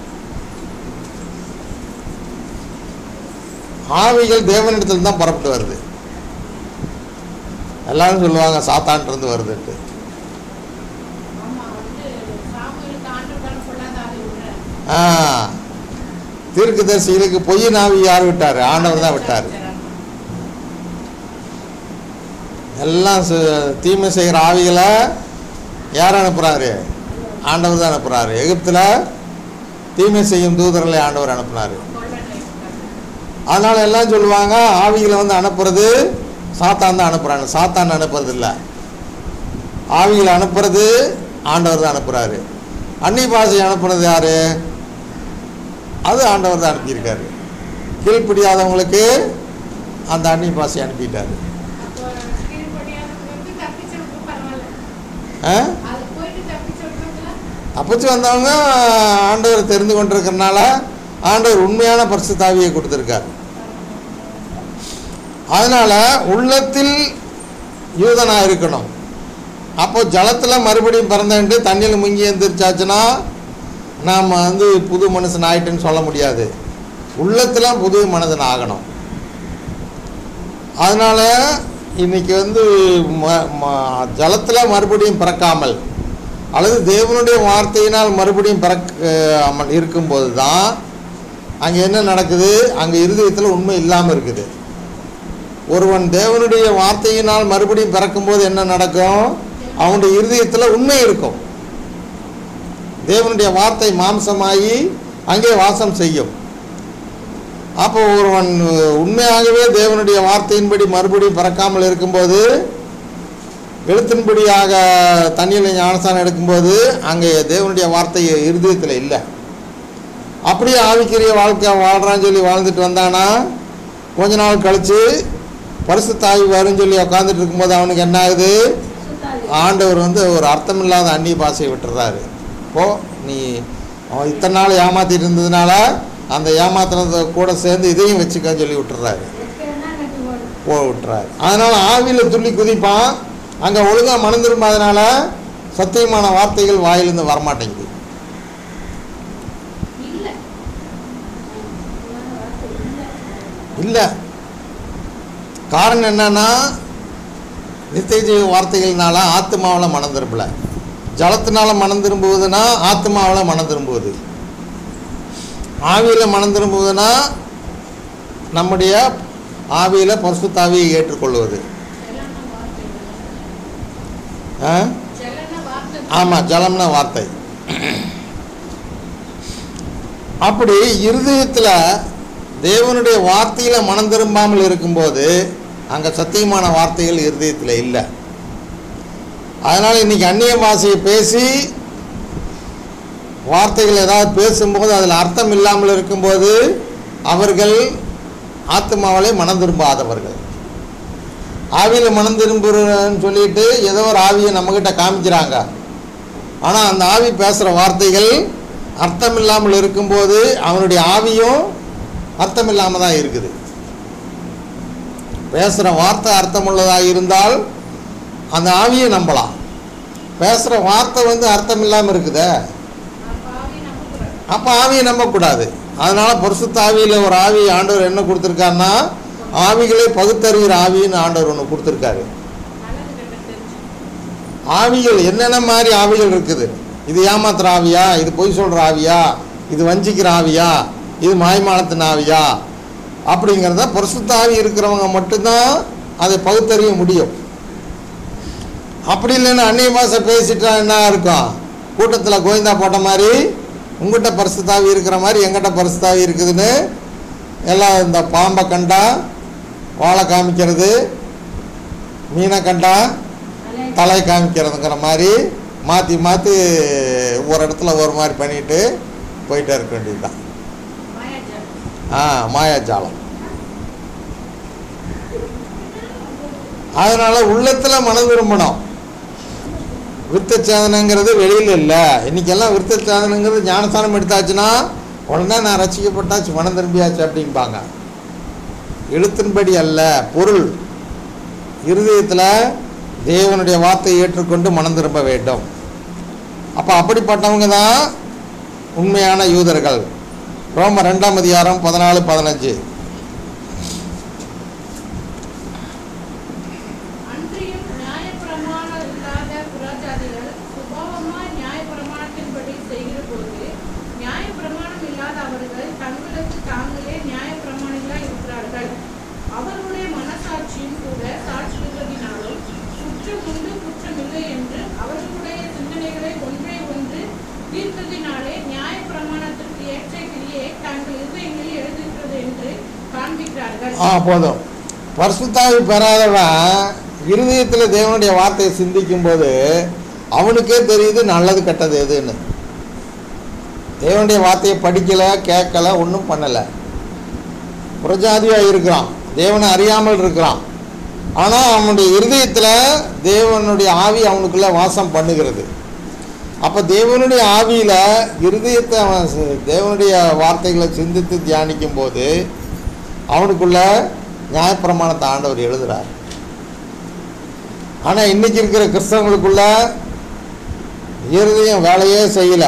ஆவிகள் தேவனிடத்துல தான் புறப்பட்டு வருது எல்லாரும் சொல்லுவாங்க சாத்தான்ட்டு வருதுன்ட்டு ஆமா வந்து சாமுவேலுக்கு ஆண்டவர் கொள்ளாத ஆவி விடுறார் ஆ தீர்க்கதரிசிகளுக்கு பொய் நாவி யார் விட்டார் ஆண்டவர் தான் விட்டார் எல்லாம் சு- தீமை செய்கிற ஆவிகளை யார் அனுப்புகிறாரு ஆண்டவர் தான் அனுப்புகிறாரு எகிப்தில் தீமை செய்யும் தூதர்களை ஆண்டவர் அனுப்புனார் அதனால் எல்லாம் சொல்லுவாங்க ஆவிகளை வந்து அனுப்புறது சாத்தான் தான் அனுப்புகிறாங்க சாத்தான் அனுப்புறது இல்லை ஆவிகளை அனுப்புறது ஆண்டவர் தான் அனுப்புகிறாரு அன்னி பாஷை அனுப்புனது யார் அது ஆண்டவர் தான் அனுப்பியிருக்காரு கீழ்ப்படியாதவங்களுக்கு அந்த அன்னி பாஷை அனுப்பிட்டாரு அப்போ கீழ்ப்படியாதவங்களுக்கு தப்பிச்சவங்க பரவாயில்ல ஆ அது போயிட்டு தப்பிச்சு விட்டவங்களா தப்பிச்சு வந்தவங்க ஆண்டவர் தெரிந்து கொண்டிருக்கறனால ஆண்டவர் உண்மையான பரிசுத்தாவியை கொடுத்துருக்கார் அதனால் உள்ளத்தில் யூதனாக இருக்கணும் அப்போ ஜலத்தில் மறுபடியும் பிறந்தேன்ட்டு தண்ணியில் முங்கி எழுந்திரிச்சாச்சுன்னா நாம் வந்து புது மனுஷன் ஆயிட்டுன்னு சொல்ல முடியாது உள்ளத்தில் புது மனிதன் ஆகணும் அதனால் இன்னைக்கு வந்து ம ம- ஜலத்தில் மறுபடியும் பிறக்காமல் அல்லது தேவனுடைய வார்த்தையினால் மறுபடியும் பிறக்காமல் இருக்கும்போது தான் அங்கே என்ன நடக்குது அங்கே இருதயத்தில் உண்மை இல்லாமல் இருக்குது ஒருவன் தேவனுடைய வார்த்தையினால் மறுபடியும் பிறக்கும்போது என்ன நடக்கும் அவனுடைய இருதயத்தில் உண்மை இருக்கும் தேவனுடைய வார்த்தை மாம்சமாகி அங்கே வாசம் செய்யும் அப்போ ஒருவன் உண்மையாகவே தேவனுடைய வார்த்தையின்படி மறுபடியும் பிறக்காமல் இருக்கும்போது எழுத்தின்படியாக தண்ணியில் ஞானஸ்தானம் எடுக்கும்போது அங்கே தேவனுடைய வார்த்தை இருதயத்தில் இல்லை அப்படியே ஆவிக்குரிய வாழ்க்கை வாழ்கிறான்னு சொல்லி வாழ்ந்துட்டு வந்தானா கொஞ்ச நாள் கழித்து பரிசு தாய் வரும்னு சொல்லி உட்காந்துட்டு இருக்கும்போது அவனுக்கு என்ன ஆகுது சுத்தாது. ஆண்டவர் வந்து ஒரு அர்த்தமில்லாத அந்நிய பாஷையை விட்டுறாரு போ நீ அவன் இத்தனை நாள் ஏமாத்திட்டு இருந்ததுனால அந்த ஏமாத்தினதை கூட சேர்ந்து இதையும் வச்சுக்கன்னு சொல்லி விட்டுறாரு வைக்கிறதுனா நட்டு போடும். போ விட்டுறாரு அதனால் ஆவியில் துள்ளி குதிப்பான் அங்கே ஒழுங்காக மனம் திரும்பாதனால சத்தியமான வார்த்தைகள் வாயிலிருந்து வரமாட்டேங்குது இல்ல உண்மையான வார்த்தை இல்லை. இல்லை காரணம் என்னன்னா நித்திய ஜீவ வார்த்தைகள்னால ஆத்மாவில் மனம் திரும்பல ஜலத்தினால மனம் திரும்புவதுன்னா ஆத்மாவில் மனம் திரும்புவது ஆவியில் மனம் திரும்புவதுன்னா நம்முடைய ஆவியில் பரிசுத்தாவியை ஏற்றுக்கொள்வது செல்லன வார்த்தை ஆ செல்லன வார்த்தை ஆமாம் ஜலம்னா வார்த்தை அப்படி இருதயத்தில் தேவனுடைய வார்த்தையில் மனம் திரும்பாமல் இருக்கும்போது அங்கே சத்தியமான வார்த்தைகள் இருதயத்தில் இல்லை அதனால் இன்னைக்கு அந்நிய பாஷையை பேசி வார்த்தைகள் ஏதாவது பேசும்போது அதில் அர்த்தம் இல்லாமல் இருக்கும்போது அவர்கள் ஆத்மாவிலே மனம் திரும்பாதவர்கள் ஆவியில் மனம் திரும்புறன்னு சொல்லிட்டு ஏதோ ஒரு ஆவியை நம்மக்கிட்ட காமிக்கிறாங்க ஆனால் அந்த ஆவி பேசுகிற வார்த்தைகள் அர்த்தம் இல்லாமல் இருக்கும்போது அவனுடைய ஆவியும் அர்த்தம் இல்லாமல் தான் இருக்குது பேசுகிற வார்த்தை அர்த்தமுள்ளதாக இருந்தால் அந்த ஆவியை நம்பலாம் பேசுகிற வார்த்தை வந்து அர்த்தம் இல்லாமல் இருக்குதே அப்ப ஆவி நம்பக்கூடாது அப்போ ஆவியை நம்பக்கூடாது அதனால் பரிசுத்த ஆவியில் ஒரு ஆவி ஆண்டவர் என்ன கொடுத்துருக்காருன்னா ஆவிகளை பகுத்தறிகிற ஆவின்னு ஆண்டவர் ஒன்று கொடுத்துருக்காரு நல்லது கெட்ட தெரிஞ்சு ஆவிகள் என்னென்ன மாதிரி ஆவிகள் இருக்குது இது ஏமாத்துற ஆவியா இது பொய் சொல்கிற ஆவியா இது வஞ்சிக்கிற ஆவியா இது மாய்மாலத்தின் ஆவியா அப்படிங்கிறத பரிசுத்த ஆவி இருக்கிறவங்க மட்டும்தான் அதை பகுத்தறிய முடியும் அப்படி இல்லைன்னா அந்நிய பாஷை பேசிட்டா என்ன இருக்கும் கூட்டத்தில் கோவிந்தா போட்ட மாதிரி உங்கள்கிட்ட பரிசுத்தாவி இருக்கிற மாதிரி எங்கிட்ட பரிசுத்தாவி இருக்குதுன்னு எல்லாம் இந்த பாம்பை கண்டா வாழை காமிக்கிறது மீனை கண்டா அலை தலை காமிக்கிறதுங்கிற மாதிரி மாற்றி மாற்றி ஒரு இடத்துல ஒரு மாதிரி பண்ணிட்டு போயிட்டே இருக்க வேண்டியதுதான் மாயாஜாலம் ஆ மாயாஜாலம் அதனால் உள்ளத்தில் மனம் திரும்பணும் விருத்த சேதனங்கிறது வெளியில் இல்லை இன்றைக்கெல்லாம் விருத்த சேதனங்கிறது ஞானஸ்தானம் எடுத்தாச்சுன்னா உடனே நான் ரசிக்கப்பட்டாச்சு மனம் திரும்பியாச்சு அப்படிம்பாங்க எழுத்தின்படி அல்ல பொருள் இருதயத்தில் தேவனுடைய வார்த்தையை ஏற்றுக்கொண்டு மனம் திரும்ப வேண்டும் அப்போ அப்படிப்பட்டவங்க தான் உண்மையான யூதர்கள் ரோம ரெண்டாம் அதிகாரம் பதினாலு பதினஞ்சு அன்றியும் நியாயப்பிரமாணம் இல்லாத புறஜாதிகள் சுபாவமாய் நியாயப்பிரமாணத்தின்படி செய்கிறபோது நியாயப்பிரமாணம் இல்லாத அவர்கள் தங்களுக்கு தாங்களே நியாயப்பிரமாணிகளாய் இருக்கிறார்கள் அவர்களுடைய மனசாட்சியும் கூட சாட்சியுள்ளதினாலும் குற்றம் உண்டு குற்றமில்லை என்று அவர்களுடைய சிந்தனைகளை ஒன்றை ஒன்று தீர்த்ததினாலே நியாயப்பிரமாணத்திற்கு ஏற்ற கிரியை தங்கள் இருதயங்களில் எழுதுகிறது என்று காண்பிக்கிறார்கள் ஆ போதும் பரிசுத்தாவி பெறாதவன் இருதயத்தில் தேவனுடைய வார்த்தையை சிந்திக்கும் போது அவனுக்கே தெரியுது நல்லது கெட்டது எதுன்னு தேவனுடைய வார்த்தையை படிக்கலை கேட்கல ஒன்றும் பண்ணலை புரஜாதியாக இருக்கிறான் தேவனை அறியாமல் இருக்கிறான் ஆனால் அவனுடைய இருதயத்தில் தேவனுடைய ஆவி அவனுக்குள்ளே வாசம் பண்ணுகிறது அப்போ தேவனுடைய ஆவியில் இருதயத்தை அவன் சி- தேவனுடைய வார்த்தைகளை சிந்தித்து தியானிக்கும் போது அவனுக்குள்ள நியாயப்பிரமாணத்தை ஆண்டவர் எழுதுறார் ஆனால் இன்னைக்கு இருக்கிற கிறிஸ்தவங்களுக்குள்ள இருதயம் வேலையே செய்யலை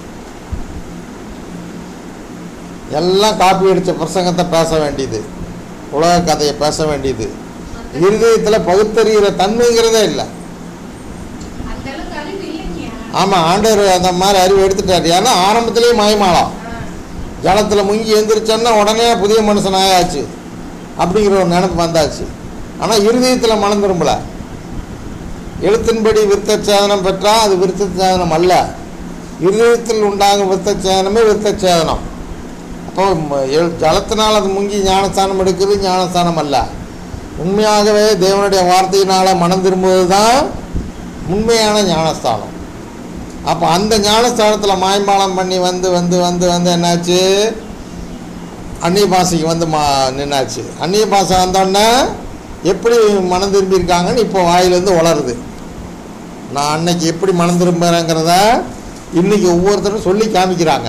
எல்லாம் காப்பி அடித்த பிரசங்கத்தை பேச வேண்டியது உலக கதையை பேச வேண்டியது இருதயத்தில் பகுத்தறிகிற தன்மைங்கிறதே இல்லை அந்த அளவுக்கு அறிவு இல்லைங்க ஆமாம் ஆண்டவர் அந்த மாதிரி அறிவு எடுத்துட்டார் ஏன்னா ஆரம்பத்திலேயே மாயமாலாம் ஜலத்தில் முங்கி எந்திரிச்சோன்னா உடனே புதிய மனுஷன் ஆயாச்சு அப்படிங்கிற ஒரு நினைப்பு வந்தாச்சு ஆனால் இருதயத்தில் மனம் திரும்பல எழுத்தின்படி விருத்த சேதனம் பெற்றால் அது விருத்த சேதனம் அல்ல இருதயத்தில் உண்டாகும் விருத்த சேதனமே விருத்த சேதனம் அப்போ ம- எழு- ஜலத்தினால் அது முங்கி ஞானஸ்தானம் எடுக்குது ஞானஸ்தானம் அல்ல உண்மையாகவே தேவனுடைய வார்த்தையினால் மனம் திரும்புவது தான் உண்மையான ஞானஸ்தானம் அப்போ அந்த ஞானஸ்தானத்தில் மாய்மாலம் பண்ணி வந்து வந்து வந்து வந்து என்னாச்சு அந்நிய பாஷைக்கு வந்து மா நின்னாச்சு அந்நிய பாஷை வந்தோடனே எப்படி மனம் திரும்பியிருக்காங்கன்னு இப்போ வாயிலேருந்து வளருது நான் அன்னைக்கு எப்படி மனம் திரும்புகிறேங்கிறத இன்னைக்கு ஒவ்வொருத்தரும் சொல்லி காமிக்கிறாங்க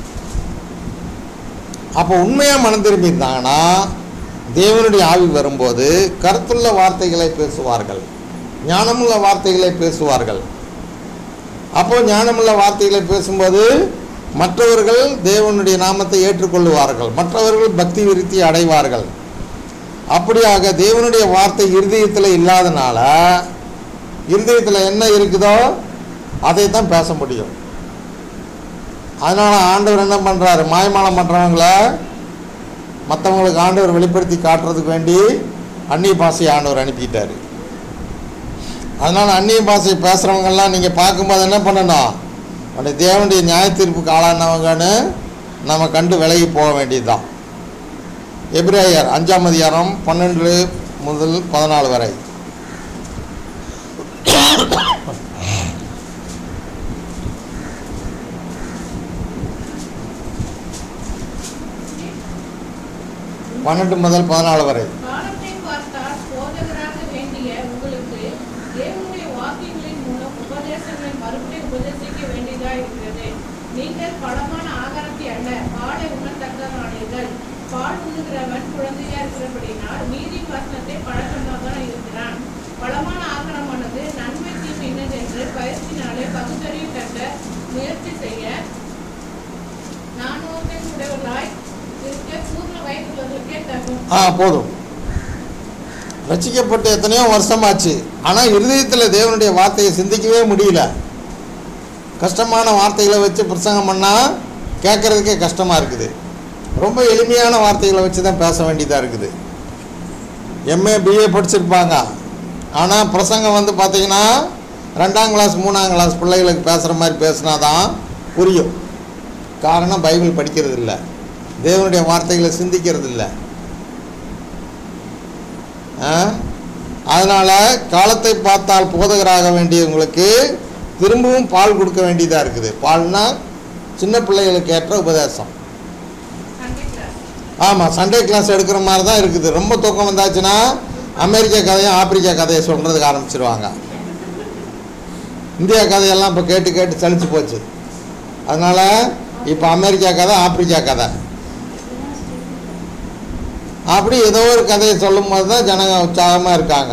அப்போ உண்மையாக மனம் திரும்பியிருந்தாங்கன்னா தேவனுடைய ஆவி வரும்போது கருத்துள்ள வார்த்தைகளை பேசுவார்கள் ஞானமுள்ள வார்த்தைகளை பேசுவார்கள் அப்போ ஞானமுள்ள வார்த்தைகளை பேசும்போது மற்றவர்கள் தேவனுடைய நாமத்தை ஏற்றுக்கொள்ளுவார்கள் மற்றவர்கள் பக்தி விருத்தி அடைவார்கள் அப்படியாக தேவனுடைய வார்த்தை இருதயத்தில் இல்லாதனால இருதயத்தில் என்ன இருக்குதோ அதை தான் பேச முடியும் அதனால் ஆண்டவர் என்ன பண்ணுறாரு மாயமாலம் பண்ணுறவங்கள மற்றவங்களுக்கு ஆண்டவர் வெளிப்படுத்தி காட்டுறதுக்கு வேண்டி அந்நிய பாஷையை ஆண்டவர் அனுப்பிட்டார் அதனால் அந்நிய பாஷை பேசுகிறவங்கெல்லாம் நீங்கள் பார்க்கும்போது என்ன பண்ணணும் உடனே தேவனுடைய நியாய தீர்ப்புக்கு ஆளானவங்கன்னு நம்ம கண்டு விலகி போக வேண்டியதுதான் எபிரேயர் அஞ்சாம் அதிகாரம் பன்னெண்டு முதல் பதினாலு வரை பன்னெண்டு முதல் பதினாலு வரை காலத்தை பார்த்தால் போதகராக வேண்டிய உங்களுக்கு தேவனுடைய வாக்கியங்களின் மூலம் உபதேசங்களை மறுபடியும் உபதேசிக்க வேண்டியதா இருக்கிறது நீங்கள் பழமான ஆகாரத்தை அல்ல பாலை உணர்த்தக்கதானீர்கள் பால் உண்ணுகிறவன் குழந்தையா இருக்கிறபடினால் நீதி வசனத்தை பழக்கமாக இருக்கிறான் பழமான ஆகாரமானது நன்மை தீமை என்னதென்று பயிற்சினாலே பகுத்தறியத்தக்க முயற்சி செய்ய நானூற்றின் உடையவர்களாய் இருக்க பூர்ண வயதுள்ளதற்கே தகும் ஆ போதும் ரட்சிக்கப்பட்டு எத்தனையோ வருஷமாச்சு ஆனால் இருதயத்தில் தேவனுடைய வார்த்தையை சிந்திக்கவே முடியல கஷ்டமான வார்த்தைகளை வச்சு பிரசங்கம் பண்ணால் கேட்குறதுக்கே கஷ்டமாக இருக்குது ரொம்ப எளிமையான வார்த்தைகளை வச்சு தான் பேச வேண்டியதாக இருக்குது எம்ஏ பிஏ படிச்சிருப்பாங்க ஆனால் பிரசங்கம் வந்து பார்த்தீங்கன்னா ரெண்டாம் கிளாஸ் மூணாம் கிளாஸ் பிள்ளைகளுக்கு பேசுகிற மாதிரி பேசினா தான் புரியும் காரணம் பைபிள் படிக்கிறது இல்லை தேவனுடைய வார்த்தைகளை சிந்திக்கிறது இல்லை அதனால் காலத்தை பார்த்தால் போதகராக வேண்டியவங்களுக்கு திரும்பவும் பால் கொடுக்க வேண்டியதாக இருக்குது பால்னா சின்ன பிள்ளைகளுக்கு ஏற்ற உபதேசம் சண்டே கிளாஸ் ஆமாம் சண்டே கிளாஸ் எடுக்கிற மாதிரி தான் இருக்குது ரொம்ப தூக்கம் வந்தாச்சுன்னா அமெரிக்கா கதையும் ஆப்பிரிக்கா கதையை சொல்கிறதுக்கு ஆரம்பிச்சிருவாங்க இந்தியா கதையெல்லாம் இப்போ கேட்டு கேட்டு சலிச்சு போச்சு அதனால் இப்போ அமெரிக்கா கதை ஆப்பிரிக்கா கதை அப்படி ஏதோ ஒரு கதையை சொல்லும்போது தான் ஜனங்க உற்சாகமாக இருக்காங்க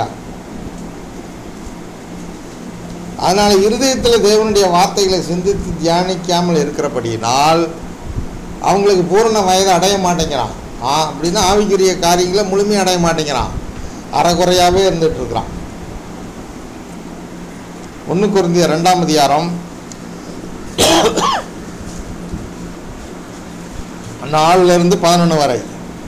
அதனால் இருதயத்தில் தேவனுடைய வார்த்தைகளை சிந்தித்து தியானிக்காமல் இருக்கிறபடியினால் அவங்களுக்கு பூரண வயது அடைய மாட்டேங்கிறான் ஆ அப்படின்னா ஆவிக்குரிய காரியங்களை முழுமையாக அடைய மாட்டேங்கிறான் அறகுறையாகவே இருந்துட்டு இருக்கிறான் ஒன்று குருந்திய ரெண்டாம் அதிகாரம் நாலுல இருந்து பதினொன்று வரை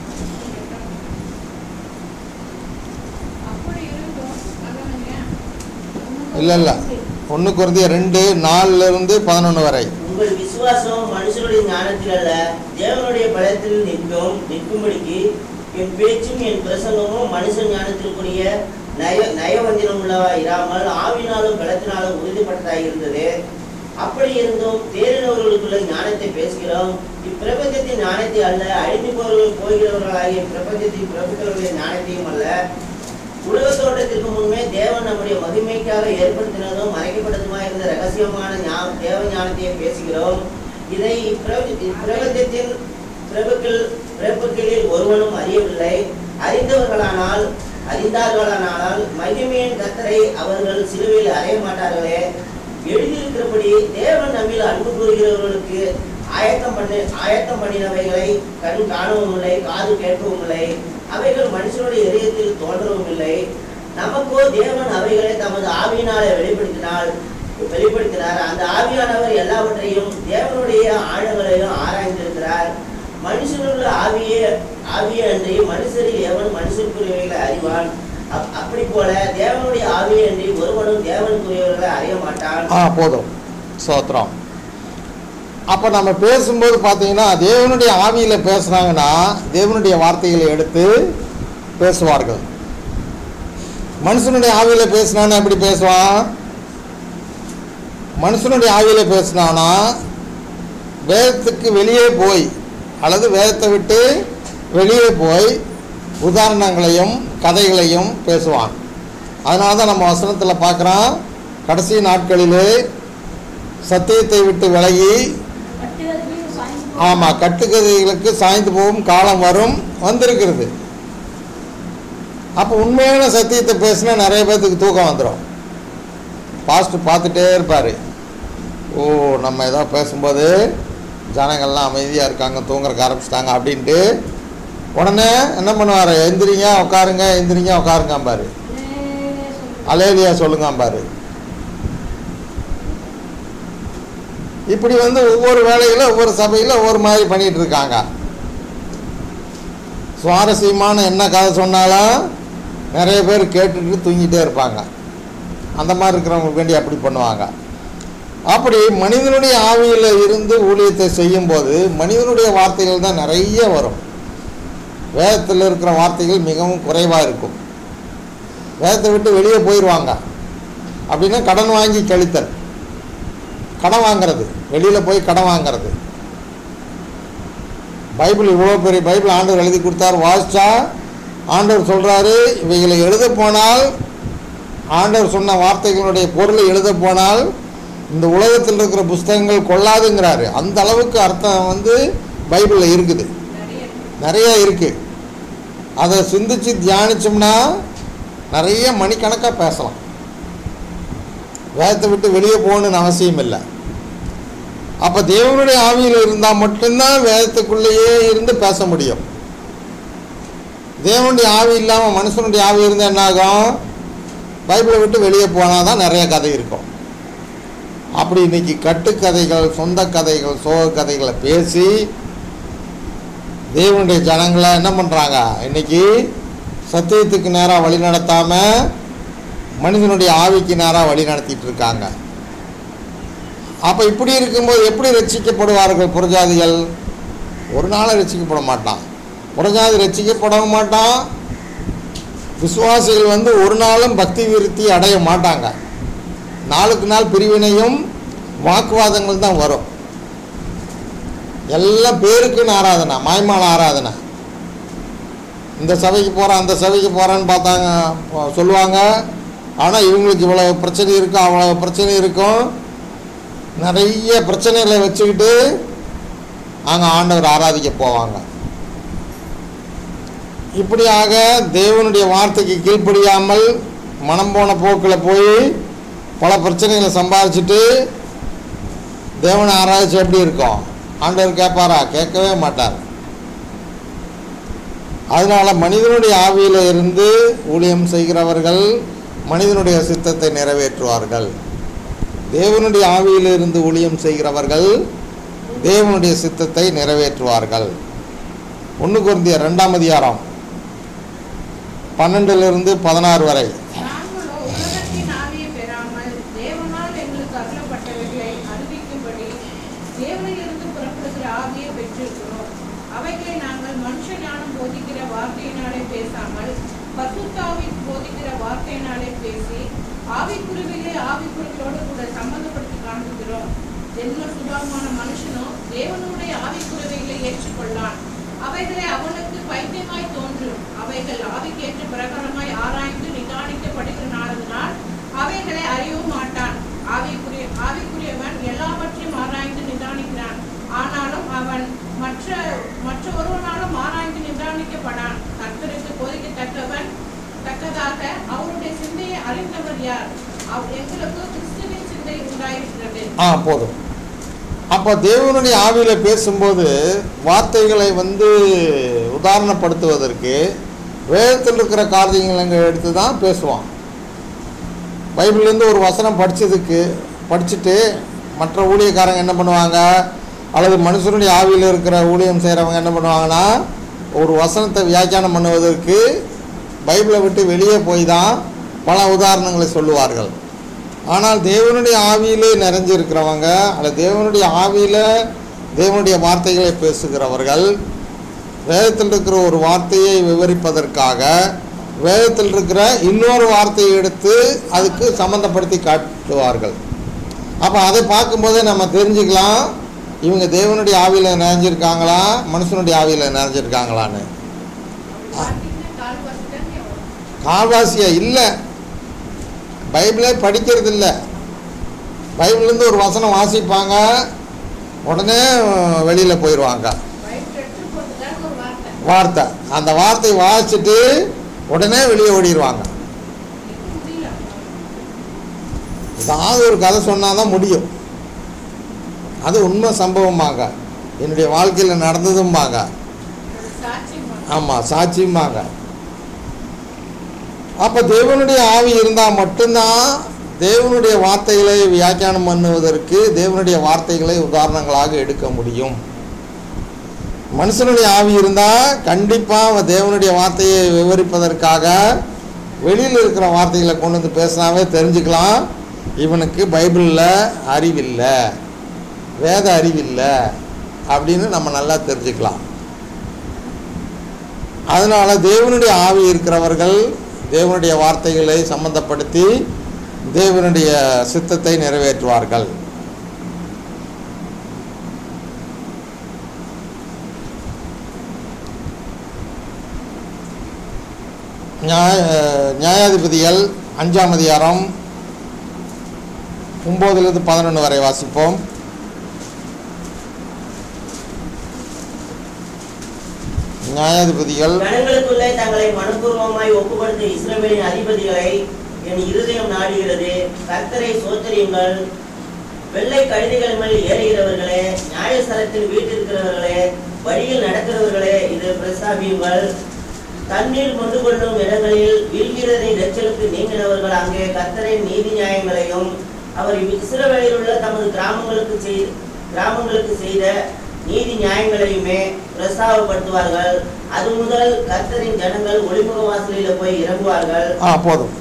அப்படி இருந்தும் அதானுங்க இல்லை இல்லை ஒன்று குருந்திய ரெண்டு நாலுல இருந்து பதினொன்று வரை உங்கள் விசுவாசம் மனுஷனுடைய ஞானத்தில் அல்ல தேவனுடைய பலத்தில் நிற்கும் நிற்கும்படிக்கு என் பேச்சும் என் பிரசங்கமும் மனுஷன் ஞானத்திற்குரிய நய நயவஞ்சனம் உள்ளவா இராமல் ஆவினாலும் பலத்தினாலும் உறுதிப்பட்டதாக இருந்தது அப்படி இருந்தும் தேறினவர்களுக்குள்ள ஞானத்தை பேசுகிறோம் இப்பிரபஞ்சத்தின் ஞானத்தை அல்ல அழிந்து போகிறவர்கள் போகிறவர்களாகிய பிரபஞ்சத்தின் பிரபுக்களுடைய ஞானத்தையும் அல்ல உலக தோட்டத்திற்கு முன்பே தேவன் நம்முடைய மகிமைக்காக ஏற்படுத்தினதும் மறைக்கப்பட்டதுமா இருந்த ரகசியமான ஞா- தேவ ஞானத்தையே பேசுகிறோம் இதை இப்பிரப- இப்பிரபஞ்சத்தின் பிரபுக்கள் பிரபுக்களில் ஒருவனும் அறியவில்லை அறிந்தவர்களானால் அறிந்தார்களானால் மகிமையின் கத்தரை அவர்கள் சிலுவையில் அறைய மாட்டார்களே எழுதியிருக்கிறபடி தேவன் நம்மில் அன்பு கூறுகிறவர்களுக்கு ஆயத்தம் பண்ணி ஆயத்தம் பண்ணினவைகளை கண் காணவும் இல்லை காது கேட்கவும் இல்லை அவைகள் மனுஷனுடைய இதயத்தில் தோன்றவும் இல்லை நமக்கோ தேவன் அவைகளை தமது ஆவியினாலே வெளிப்படுத்தினால் வெளிப்படுத்தினார் அந்த ஆவியானவர் எல்லாவற்றையும் தேவனுடைய ஆழங்களையும் ஆராய்ந்திருக்கிறார் மனுஷனுள்ள ஆவியே ஆவியே அன்றி மனுஷரில் எவன் மனுஷனுக்குரியவைகளை அறிவான் அப்- அப்படி போல தேவனுடைய ஆவியே அன்றி ஒருவனும் தேவனுக்குரியவர்களை அறிய மாட்டான் ஆ போதும் சோத்திரம் அப்போ நம்ம பேசும்போது பார்த்தீங்கன்னா தேவனுடைய ஆவியில் பேசுனாங்கன்னா தேவனுடைய வார்த்தைகளை எடுத்து பேசுவார்கள் மனுஷனுடைய ஆவியில் பேசினான்னா எப்படி பேசுவான் மனுஷனுடைய ஆவியில் பேசினானா வேதத்துக்கு வெளியே போய் அல்லது வேதத்தை விட்டு வெளியே போய் உதாரணங்களையும் கதைகளையும் பேசுவான் அதனால தான் நம்ம வசனத்தில் பார்க்குறோம் கடைசி நாட்களிலே சத்தியத்தை விட்டு விலகி கட்டுவதையும் சாய்ந்து ஆமாம் கட்டுக்கதைகளுக்கு சாய்ந்து போகும் காலம் வரும் வந்திருக்கிறது அப்போ உண்மையான சத்தியத்தை பேசினா நிறைய பேர்த்துக்கு தூக்கம் வந்துடும் பாஸ்ட் பார்த்துட்டே இருப்பார் ஓ நம்ம ஏதோ பேசும்போது ஜனங்கள்லாம் அமைதியாக இருக்காங்க தூங்குறக்கு ஆரம்பிச்சிட்டாங்க அப்படின்ட்டு உடனே என்ன பண்ணுவார் எந்திரிங்க உட்காருங்க எந்திரிங்க உட்காருங்கம்பாரு நேரே சொல்லு. அலேலியா சொல்லுங்கம்பாரு இப்படி வந்து ஒவ்வொரு வேலையில் ஒவ்வொரு சபையில் ஒவ்வொரு மாதிரி பண்ணிட்டு இருக்காங்க சுவாரஸ்யமான என்ன கதை சொன்னாலும் நிறைய பேர் கேட்டுட்டு தூங்கிட்டே இருப்பாங்க அந்த மாதிரி இருக்கிறவங்களுக்கு வேண்டி அப்படி பண்ணுவாங்க அப்படி மனிதனுடைய ஆவியில் இருந்து ஊழியத்தை செய்யும்போது மனிதனுடைய வார்த்தைகள் தான் நிறைய வரும் வேதத்தில் இருக்கிற வார்த்தைகள் மிகவும் குறைவாக இருக்கும் வேதத்தை விட்டு வெளியே போயிடுவாங்க அப்படின்னா கடன் வாங்கி கழித்தல் கடன் வாங்குறது வெளியில் போய் கடன் வாங்குறது பைபிள் இவ்வளோ பெரிய பைபிள் ஆண்டவர் எழுதி கொடுத்தார் வாசிச்சா ஆண்டவர் சொல்கிறாரு இவைகளை எழுத போனால் ஆண்டவர் சொன்ன வார்த்தைகளுடைய பொருளை எழுத போனால் இந்த உலகத்தில் இருக்கிற புஸ்தகங்கள் கொள்ளாதுங்கிறாரு அந்த அளவுக்கு அர்த்தம் வந்து பைபிளில் இருக்குது நிறைய நிறைய இருக்குது அதை சிந்திச்சு தியானிச்சோம்னா நிறைய மணிக்கணக்காக பேசலாம் வேதத்தை விட்டு வெளியே போகணும்னு அவசியம் இல்லை அப்போ தேவனுடைய ஆவியில் இருந்தால் மட்டும்தான் வேதத்துக்குள்ளேயே இருந்து பேச முடியும் தேவனுடைய ஆவி இல்லாமல் மனுஷனுடைய ஆவி இருந்தால் என்ன ஆகும் பைபிளை விட்டு வெளியே போனால் தான் நிறைய கதை இருக்கும் அப்படி இன்னைக்கு கட்டுக்கதைகள் சொந்த கதைகள் சோக கதைகளை பேசி தேவனுடைய ஜனங்களை என்ன பண்ணுறாங்க இன்னைக்கு சத்தியத்துக்கு நேராக வழி நடத்தாமல் மனிதனுடைய ஆவிக்கு நேராக வழி நடத்திட்டு இருக்காங்க அப்போ இப்படி இருக்கும்போது எப்படி ரட்சிக்கப்படுவார்கள் புறஜாதிகள் ஒரு நாள் ரட்சிக்கப்பட மாட்டான் புறஜாதி ரட்சிக்கப்படவும் மாட்டான் விசுவாசிகள் வந்து ஒரு நாளும் பக்தி விருத்தி அடைய மாட்டாங்க நாளுக்கு நாள் பிரிவினையும் வாக்குவாதங்கள் தான் வரும் எல்லாம் பேருக்குன்னு ஆராதனை மாய்மால ஆராதனை இந்த சபைக்கு போகிறேன் அந்த சபைக்கு போகிறேன்னு பார்த்தாங்க போ- சொல்லுவாங்க ஆனால் இவங்களுக்கு இவ்வளோ பிரச்சனை இருக்கும் அவ்வளோ பிரச்சனை இருக்கும் நிறைய பிரச்சனைகளை வச்சுக்கிட்டு அங்கே ஆண்டவர் ஆராதிக்க போவாங்க இப்படியாக தேவனுடைய வார்த்தைக்கு கீழ்ப்படியாமல் மனம் போன போக்கில் போய் பல பிரச்சனைகளை சம்பாதிச்சுட்டு தேவனை ஆராய்ச்சி எப்படி இருக்கும் ஆண்டவர் கேட்பாரா கேட்கவே மாட்டார் அதனால மனிதனுடைய ஆவியில் இருந்து ஊழியம் செய்கிறவர்கள் மனிதனுடைய சித்தத்தை நிறைவேற்றுவார்கள் தேவனுடைய ஆவியில் இருந்து ஊழியம் செய்கிறவர்கள் தேவனுடைய சித்தத்தை நிறைவேற்றுவார்கள் ஒன்று குருந்திய ரெண்டாம் அதிகாரம் பன்னெண்டிலிருந்து பதினாறு வரை நாங்களோ உலகத்தின் ஆவியை பெறாமல் தேவனால் எங்களுக்கு அருளப்பட்டவைகளை அறிவிக்கும்படி தேவனிலிருந்து புறப்படுகிற ஆவியை பெற்றிருக்கிறோம் அவைகளை நாங்கள் மனுஷ ஞானம் போதிக்கிற வார்த்தையினாலே பேசாமல் பசுத்தாவி போதிக்கிற வார்த்தையினாலே பேசி ஆவிக்குருவிலே ஆவிக்குருவிகளோடு கூட சம்பந்தப்படுத்தி காண்பிக்கிறோம் ஜென்ம சுபாவமான மனுஷனோ தேவனுடைய ஆவிக்குருவிகளை ஏற்றுக்கொள்ளான் அவைகளை அவனுக்கு பைத்தியமாய் தோன்றும் அவைகள் ஆவிக்கேற்ற பிரகாரமாய் ஆராய்ந்து நிதானிக்கப்படுகிறனாலதனால் அவைகளை அறியவும் மாட்டான் ஆவிக்குரிய ஆவிக்குரியவன் எல்லாவற்றையும் ஆராய்ந்து நிதானிக்கிறான் ஆனாலும் அவன் மற்ற மற்ற ஒருவனாலும் ஆராய்ந்து நிதானிக்கப்படான் கர்த்தருக்கு போதிக்கத்தக்கவன் தக்கதாக அவருடைய சிந்தையை அறிந்தவர் யார் அவ் எங்களுக்கு கிறிஸ்துவின் சிந்தை உண்டாயிருக்கிறது ஆ போதும் அப்போ தேவனுடைய ஆவியில் பேசும்போது வார்த்தைகளை வந்து உதாரணப்படுத்துவதற்கு வேதத்தில் இருக்கிற காரியங்களை எடுத்து தான் பேசுவான் பைபிள்லேருந்து ஒரு வசனம் படித்ததுக்கு படிச்சுட்டு மற்ற ஊழியக்காரங்க என்ன பண்ணுவாங்க அல்லது மனுஷனுடைய ஆவியில் இருக்கிற ஊழியம் செய்கிறவங்க என்ன பண்ணுவாங்கன்னா ஒரு வசனத்தை வியாக்கியானம் பண்ணுவதற்கு பைபிளை விட்டு வெளியே போய் தான் பல உதாரணங்களை சொல்லுவார்கள் ஆனால் தேவனுடைய ஆவியிலே நிறைஞ்சிருக்கிறவங்க அல்லது தேவனுடைய ஆவியில் தேவனுடைய வார்த்தைகளை பேசுகிறவர்கள் வேதத்தில் இருக்கிற ஒரு வார்த்தையை விவரிப்பதற்காக வேதத்தில் இருக்கிற இன்னொரு வார்த்தையை எடுத்து அதுக்கு சம்மந்தப்படுத்தி காட்டுவார்கள் அப்போ அதை பார்க்கும்போதே நம்ம தெரிஞ்சுக்கலாம் இவங்க தேவனுடைய ஆவியில் நிறைஞ்சிருக்காங்களா மனுஷனுடைய ஆவியில் நிறைஞ்சிருக்காங்களான்னு பார்த்தீங்கன்னா கால்வாசி தானே வரும். கால்வாசியா இல்லை பைபிளே படிக்கிறது இல்லை பைபிள்லேருந்து ஒரு வசனம் வாசிப்பாங்க உடனே வெளியில் போயிடுவாங்க பைபிள் எடுத்துட்டு போறதுக்காக ஒரு வார்த்தை வார்த்தை அந்த வார்த்தையை வாசிச்சுட்டு உடனே வெளியே ஓடிடுவாங்க நிக்க முடியல ஏதாவது ஒரு கதை சொன்னால் தான் முடியும் அது உண்மை சம்பவமாங்க என்னுடைய வாழ்க்கையில் நடந்ததும்பாங்க ஒரு சாட்சியம் ஆமாம் சாட்சியுமாங்க அப்போ தேவனுடைய ஆவி இருந்தால் மட்டும்தான் தேவனுடைய வார்த்தைகளை வியாக்கியானம் பண்ணுவதற்கு தேவனுடைய வார்த்தைகளை உதாரணங்களாக எடுக்க முடியும் மனுஷனுடைய ஆவி இருந்தால் கண்டிப்பாக அவன் தேவனுடைய வார்த்தையை விவரிப்பதற்காக வெளியில் இருக்கிற வார்த்தைகளை கொண்டு வந்து பேசினாவே தெரிஞ்சுக்கலாம் இவனுக்கு பைபிளில் அறிவில்லை வேத அறிவில்லை அப்படின்னு நம்ம நல்லா தெரிஞ்சுக்கலாம் அதனால தேவனுடைய ஆவி இருக்கிறவர்கள் தேவனுடைய வார்த்தைகளை சம்பந்தப்படுத்தி தேவனுடைய சித்தத்தை நிறைவேற்றுவார்கள் நியாய நியாயாதிபதிகள் அஞ்சாம் அதிகாரம் ஒம்போதுலேருந்து பதினொன்று வரை வாசிப்போம் நியாயாதிபதிகள் ஜனங்களுக்குள்ளே தங்களை மனப்பூர்வமாய் ஒப்புக்கொடுத்த இஸ்ரவேலின் அதிபதிகளை என் இருதயம் நாடுகிறது கர்த்தரை சோத்தரியுங்கள் வெள்ளை கழுதைகள் மேல் ஏறுகிறவர்களே நியாயஸ்தலத்தில் வீட்டிருக்கிறவர்களே வழியில் நடக்கிறவர்களே இது பிரஸ்தாபியுங்கள் தண்ணீர் கொண்டு கொள்ளும் இடங்களில் வீழ்கிறதை நெச்சலுக்கு நீங்கினவர்கள் அங்கே கர்த்தரின் நீதி நியாயங்களையும் அவர் இஸ்ரவேலில் உள்ள தமது கிராமங்களுக்கு செய் கிராமங்களுக்கு செய்த நீதி நியாயங்களையுமே பிரஸ்தாபப்படுத்துவார்கள் அது முதல் கர்த்தரின் ஜனங்கள் ஒளிமுக வாசலில் போய் இறங்குவார்கள் ஆ போதும்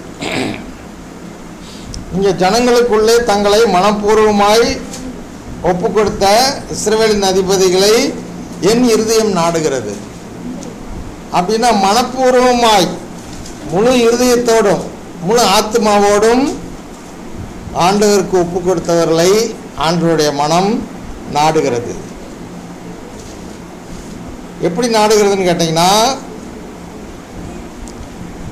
இங்கே ஜனங்களுக்குள்ளே தங்களை மனப்பூர்வமாய் ஒப்பு கொடுத்த இஸ்ரவேலின் அதிபதிகளை என் இருதயம் நாடுகிறது அப்படின்னா மனப்பூர்வமாய் முழு இருதயத்தோடும் முழு ஆத்மாவோடும் ஆண்டவருக்கு ஒப்பு கொடுத்தவர்களை ஆண்டவருடைய மனம் நாடுகிறது எப்படி நாடுகிறதுன்னு கேட்டிங்கன்னா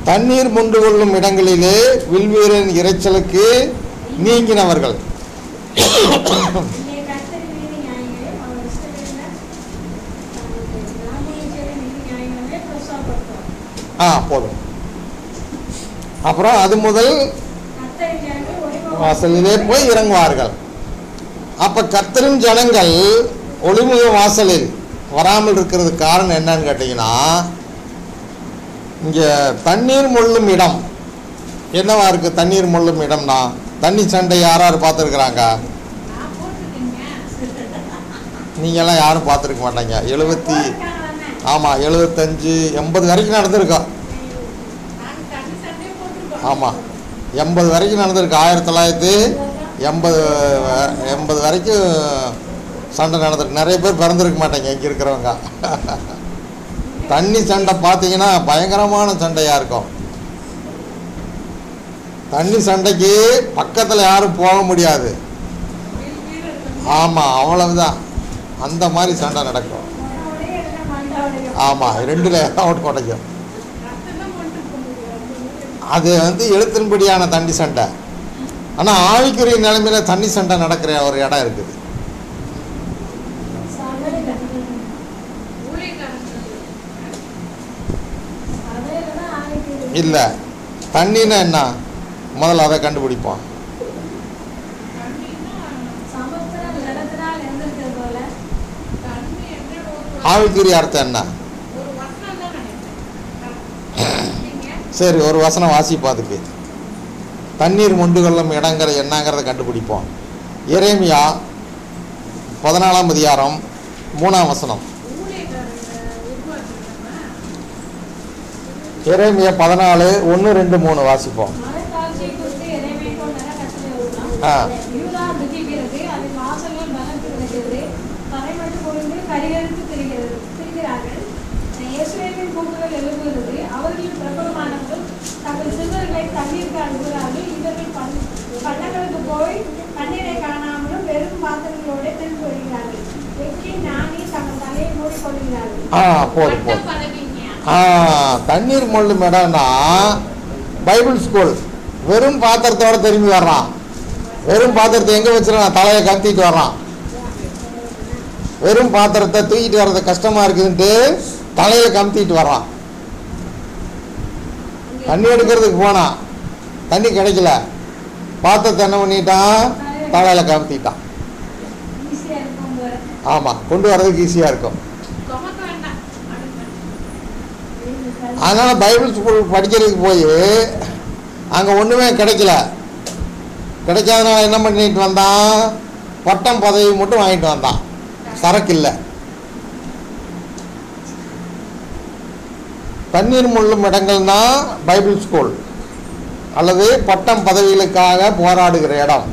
தண்ணீர் முண்டு கொள்ளும் இடங்களிலே வில்வீரன் இரைச்சலுக்கு நீங்கினவர்கள் இங்கே கர்த்தரின் நீதி நியாயங்களே அவர் இஷ்டப்படின நாமீச்சரின் நீதி நியாயங்களே பிரசாப்படுத்துவார் ஆ போதும் அப்புறம் அது முதல் கர்த்தரின் ஜனங்கள் ஒளிமுக வாசலிலே போய் இறங்குவார்கள் அப்ப கர்த்தரின் ஜனங்கள் ஒளிமுக வாசலில் வராமல் இருக்கிறதுக்கு காரணம் என்னன்னு கேட்டிங்கன்னா இங்கே தண்ணீர் மொள்ளும் இடம் என்னவா இருக்கு தண்ணீர் மொள்ளும் இடம்னா தண்ணி சண்டை யார் யார் பார்த்துருக்குறாங்க நான் போட்டிருக்கேங்க நீங்கள்லாம் யாரும் பார்த்துருக்க மாட்டாங்க எழுபத்தி போறதுக்காக வந்தேன். ஆமாம் எழுபத்தஞ்சு எண்பது வரைக்கும் நடந்திருக்கோம் நான் தண்ணி சண்டையே போட்டிருக்கோம் ஆமாம் எண்பது வரைக்கும் நடந்திருக்கு ஆயிரத்தி தொள்ளாயிரத்தி எண்பது வ- எண்பது வரைக்கும் சண்டை நடந்திருக்கு நிறைய பேர் பிறந்திருக்க மாட்டாங்க இங்கே இருக்கிறவங்க தண்ணி சண்டை பார்த்தீங்கன்னா பயங்கரமான சண்டையாக இருக்கும் தண்ணி சண்டைக்கு பக்கத்தில் யாரும் போக முடியாது வில் வீரர் வந்து ஆமாம் அவ்வளவுதான் அந்த மாதிரி சண்டை நடக்கும் உடனே இல்லைன்னா மண்டை ஆமாம் ரெண்டில் அவுட் குடைக்கும் ரத்தம் தான் போட்டிருக்க முடியும் அது வந்து எழுத்தின்படியான தண்ணி சண்டை ஆனால் ஆவிக்குரிய நிலைமையில தண்ணி சண்டை நடக்கிற ஒரு இடம் இருக்குது சபையில ஊழியக்காரர்கள் சபையில தான் ஆவிக்குரிய இல்லை தண்ணின்னா என்ன முதல்ல அதை கண்டுபிடிப்போம் தண்ணின்னா சமுத்திரம் ஜலத்தினால் இருந்திருக்கிறது போல தண்ணி என்ன ஒரு ஆவிக்குரிய அர்த்தம் என்ன ஒரு வசனம் தான் நினைக்கிறேன் நீங்க சரி ஒரு வசனம் வாசிப்போம் அதுக்கு தண்ணீர் மொண்டு கொள்ளும் இடங்கிற என்னங்கிறத கண்டுபிடிப்போம் எரேமியா பதினாலாம் அதிகாரம் மூணாம் வசனம் ஊழியக்காரங்க உருவாக்குறவங்க எரேமியா பதினாலு ஒன்று ரெண்டு மூணு வாசிப்போம் மழை தாழ்ச்சியை குறித்து எதையுமே கொண்டன கட்டளை ஆ. வருகிறான் யூதா துதிக்கிறது அதன் வாசல்கள் பலத்து கிடக்கிறது தரை மட்டும் பொழுது கரிகரித்து திரிகிறது திரிகிறார்கள் இயேசுவின் கூக்குகள் எழுப்புகிறது அவர்களின் பிரபலமானவர்கள் தங்கள் சிறுவர்களை தண்ணீருக்கு அனுப்புகிறார்கள் இவர்கள் பண் பள்ளங்களுக்கு போய் தண்ணீரை காணாமலும் வெறும் பாத்திரங்களோட திரும்பி வருகிறார்கள் வெற்றி ஞானி தங்கள் தலையை மூடிக்கொள்கிறார்கள் ஆ போதும் பட்ட போதும் பதவிங்க ஆ தண்ணீர் மொள்ளும் இடம்னா பைபிள் ஸ்கூல் வெறும் பாத்திரத்தோட திரும்பி வர்றான் வெறும் பாத்திரத்தை எங்கே வச்சிருக்கான் தலையை கத்திட்டு வர்றான் வெறும் பாத்திரத்தை தூக்கிட்டு வர்றது கஷ்டமா இருக்குதுன்ட்டு தலையில கமுத்திட்டு வர்றான் தண்ணி எடுக்கிறதுக்கு போனான் தண்ணி கிடைக்கல பாத்திரத்தை என்ன பண்ணிட்டான் தலையில கமுத்திட்டான் ஈஸியாக இருக்கும் போல ஆமாம் கொண்டு வர்றதுக்கு ஈஸியாக இருக்கும் சுமக்க வேண்டாம் அப்படின்னு அதனால பைபிள் ஸ்கூல் படிக்கிறதுக்கு போய் அங்கே ஒன்றுமே கிடைக்கல கிடைக்காதனால என்ன பண்ணிட்டு வந்தான் பட்டம் பதவி மட்டும் வாங்கிட்டு வந்தான் சரக்கு இல்லை தண்ணீர் முள்ளும் இடங்கள்னா பைபிள் ஸ்கூல் அல்லது பட்டம் பதவிகளுக்காக போராடுகிற இடம்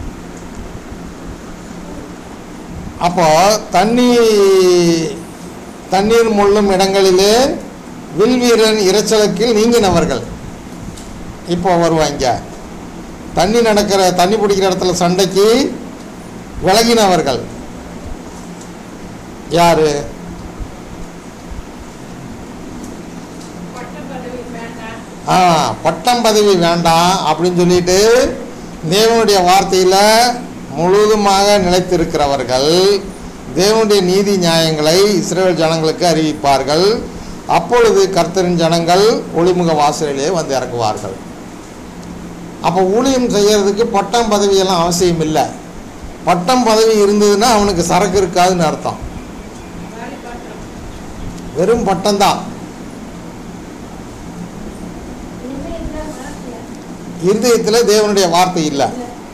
அப்போ தண்ணி தண்ணீர் முள்ளும் இடங்களிலே வில்வீரன் இரைச்சலுக்கில் நீங்கினவர்கள் இப்போ வருவாங்க தண்ணி நடக்கிற தண்ணி பிடிக்கிற இடத்துல சண்டைக்கு விலகினவர்கள் யாரு பட்ட பதவி வேண்டாம் ஆ பட்டம் பதவி வேண்டாம் அப்படின்னு சொல்லிட்டு தேவனுடைய வார்த்தையில் முழுவதுமாக நிலைத்திருக்கிறவர்கள் தேவனுடைய நீதி நியாயங்களை இஸ்ரேல் ஜனங்களுக்கு அறிவிப்பார்கள் அப்பொழுது கர்த்தரின் ஜனங்கள் ஒளிமுக வாசலிலே வந்து இறங்குவார்கள் அப்போ ஊழியம் செய்யறதுக்கு பட்டம் பதவியெல்லாம் அவசியம் இல்லை பட்டம் பதவி இருந்ததுன்னா அவனுக்கு சரக்கு இருக்காதுன்னு அர்த்தம் காலி பாத்திரம் வெறும் பட்டம்தான் இனிமே இல்லை மனசில் இருதயத்தில் தேவனுடைய வார்த்தை இல்லை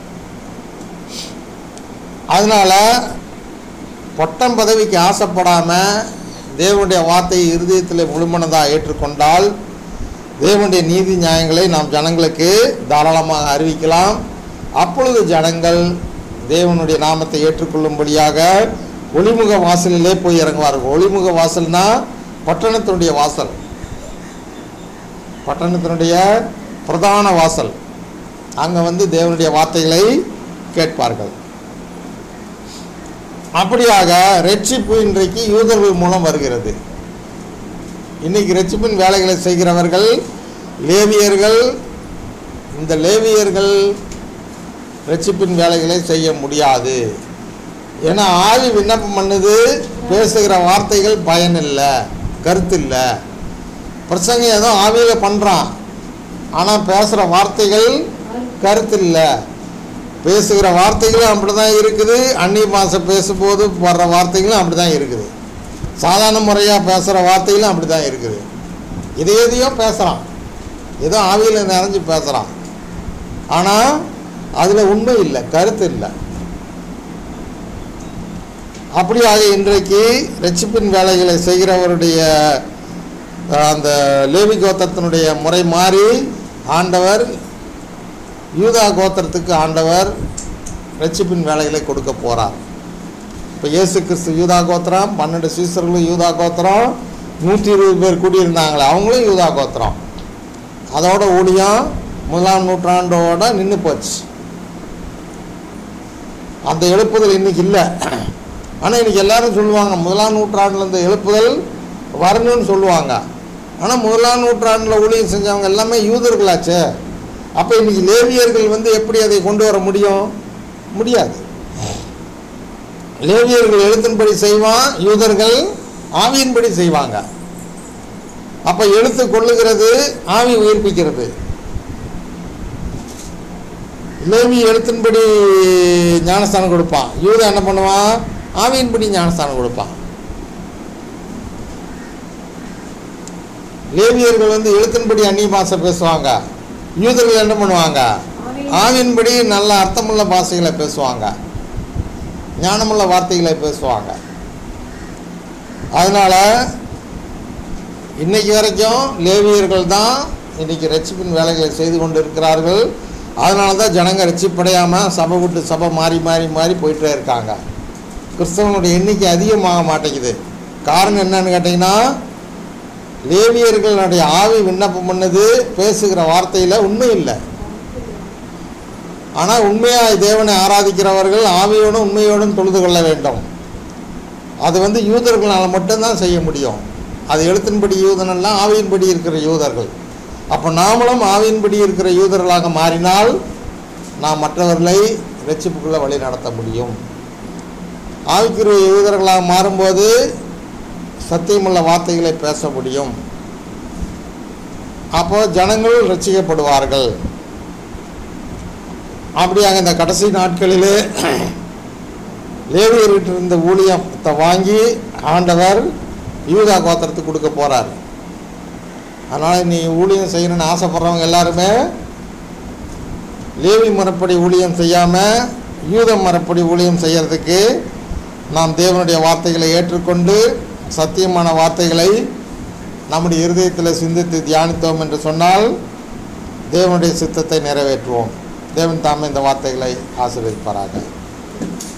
அதனால பட்டம் பதவிக்கு ஆசைப்படாமல் தேவனுடைய வார்த்தையை இருதயத்தில் முழுமனதாக ஏற்றுக்கொண்டால் தேவனுடைய நீதி நியாயங்களை நாம் ஜனங்களுக்கு தாராளமாக அறிவிக்கலாம் அப்பொழுது ஜனங்கள் தேவனுடைய நாமத்தை ஏற்றுக்கொள்ளும்படியாக ஒளிமுக வாசலிலே போய் இறங்குவார்கள் ஒளிமுக வாசல்னா பட்டணத்தினுடைய வாசல் பட்டணத்தினுடைய பிரதான வாசல் அங்கே வந்து தேவனுடைய வார்த்தைகளை கேட்பார்கள் அப்படியாக ரட்சிப்பு இன்றைக்கு யூதர்கள் மூலம் வருகிறது இன்னைக்கு ரட்சிப்பின் வேலைகளை செய்கிறவர்கள் லேவியர்கள் இந்த லேவியர்கள் ரட்சிப்பின் வேலைகளை செய்ய முடியாது ஏன்னா ஆவி விண்ணப்பம் பண்ணுது பேசுகிற வார்த்தைகள் பயன் இல்லை கருத்து இல்லை பிரசங்க ஏதோ ஆவியில் பண்ணுறான் ஆனால் பேசுகிற வார்த்தைகள் கருத்து இல்லை பேசுகிற வார்த்தைகளும் அப்படி தான் இருக்குது அந்நிய பாஷை பேசும்போது வர்ற வார்த்தைகளும் அப்படி தான் இருக்குது சாதாரண முறையாக பேசுகிற வார்த்தைகளும் அப்படி தான் இருக்குது எதை எதையோ பேசுகிறான் ஏதோ ஆவியில் நிறைஞ்சு பேசுகிறான் ஆனால் அதில் உண்மை இல்லை கருத்து இல்லை அப்படியாக இன்றைக்கு ரட்சிப்பின் வேலைகளை செய்கிறவருடைய அஹ், அந்த லேவி கோத்திரத்தினுடைய முறை மாறி ஆண்டவர் யூதா கோத்திரத்துக்கு ஆண்டவர் ரட்சிப்பின் வேலைகளை கொடுக்க போகிறார் இப்போ இயேசு கிறிஸ்து யூதா கோத்திரம் பன்னெண்டு சீசர்களும் யூதா கோத்திரம் நூற்றி இருபது பேர் கூடியிருந்தாங்களே அவங்களும் யூதா கோத்திரம் அதோட ஊழியம் முதலாம் நூற்றாண்டோட நின்று போச்சு அந்த எழுப்புதல் இன்னைக்கு இல்லை ஆனால் இன்னைக்கு எல்லாரும் சொல்லுவாங்க முதலாம் நூற்றாண்டில் இந்த எழுப்புதல் வரணும்னு சொல்லுவாங்க ஆனால் முதலாம் நூற்றாண்டில் ஊழியம் செஞ்சவங்க எல்லாமே யூதர்களாச்சே அப்போ இன்னைக்கு லேவியர்கள் வந்து எப்படி அதை கொண்டு வர முடியும் முடியாது லேவியர்கள் எழுத்தின்படி செய்வான் யூதர்கள் ஆவியின்படி செய்வாங்க அப்போ எழுத்து கொள்ளுகிறது ஆவி உயிர்ப்பிக்கிறது லேவி எழுத்தின்படி ஞானஸ்தானம் கொடுப்பான் யூதா என்ன பண்ணுவான் ஆவியின்படி ஞானஸ்தானம் கொடுப்பான் லேவியர்கள் வந்து எழுத்தின்படி அந்நிய பாஷை பேசுவாங்க யூதர்கள் என்ன பண்ணுவாங்க ஆவியின்படி நல்ல அர்த்தமுள்ள பாஷைகளை பேசுவாங்க ஞானமுள்ள வார்த்தைகளை பேசுவாங்க அதனால் இன்னைக்கு வரைக்கும் லேவியர்கள் தான் இன்னைக்கு ரட்சிப்பின் வேலைகளை செய்து கொண்டு இருக்கிறார்கள் அதனால தான் ஜனங்க ரட்சிப்படையாமல் சபை விட்டு சபை மாறி மாறி மாறி போயிட்டே இருக்காங்க கிறிஸ்தவனுடைய எண்ணிக்கை அதிகமாக மாட்டேங்குது காரணம் என்னன்னு கேட்டிங்கன்னா லேவியர்களுடைய ஆவி விண்ணப்பம் பண்ணது பேசுகிற வார்த்தையில் உண்மை இல்லை ஆனால் உண்மையாக தேவனை ஆராதிக்கிறவர்கள் ஆவியோடும் உண்மையோடும் தொழுது கொள்ள வேண்டும் அது வந்து யூதர்களால் மட்டும்தான் செய்ய முடியும் அது எழுத்தின்படி யூதனெல்லாம் ஆவியின்படி இருக்கிற யூதர்கள் அப்போ நாமளும் ஆவியின்படி இருக்கிற யூதர்களாக மாறினால் நாம் மற்றவர்களை ரட்சிப்புக்குள்ளே வழி நடத்த முடியும் ஆவிக்குரிய யூதர்களாக மாறும்போது சத்தியமுள்ள வார்த்தைகளை பேச முடியும் அப்போ ஜனங்கள் ரட்சிக்கப்படுவார்கள் அப்படியாக இந்த கடைசி நாட்களிலே லேவியர்கிட்ட இருந்த ஊழியத்தை வாங்கி ஆண்டவர் யூதா கோத்திரத்துக்கு கொடுக்க போகிறார் அதனால் நீ ஊழியம் செய்யணும்னு ஆசைப்படுறவங்க எல்லாருமே லேவி முறைப்படி ஊழியம் செய்யாமல் யூத முறைப்படி ஊழியம் செய்யறதுக்கு நாம் தேவனுடைய வார்த்தைகளை ஏற்றுக்கொண்டு சத்தியமான வார்த்தைகளை நம்முடைய இருதயத்தில் சிந்தித்து தியானித்தோம் என்று சொன்னால் தேவனுடைய சித்தத்தை நிறைவேற்றுவோம் தேவன் தாமே இந்த வார்த்தைகளை ஆசீர்வதிப்பாராக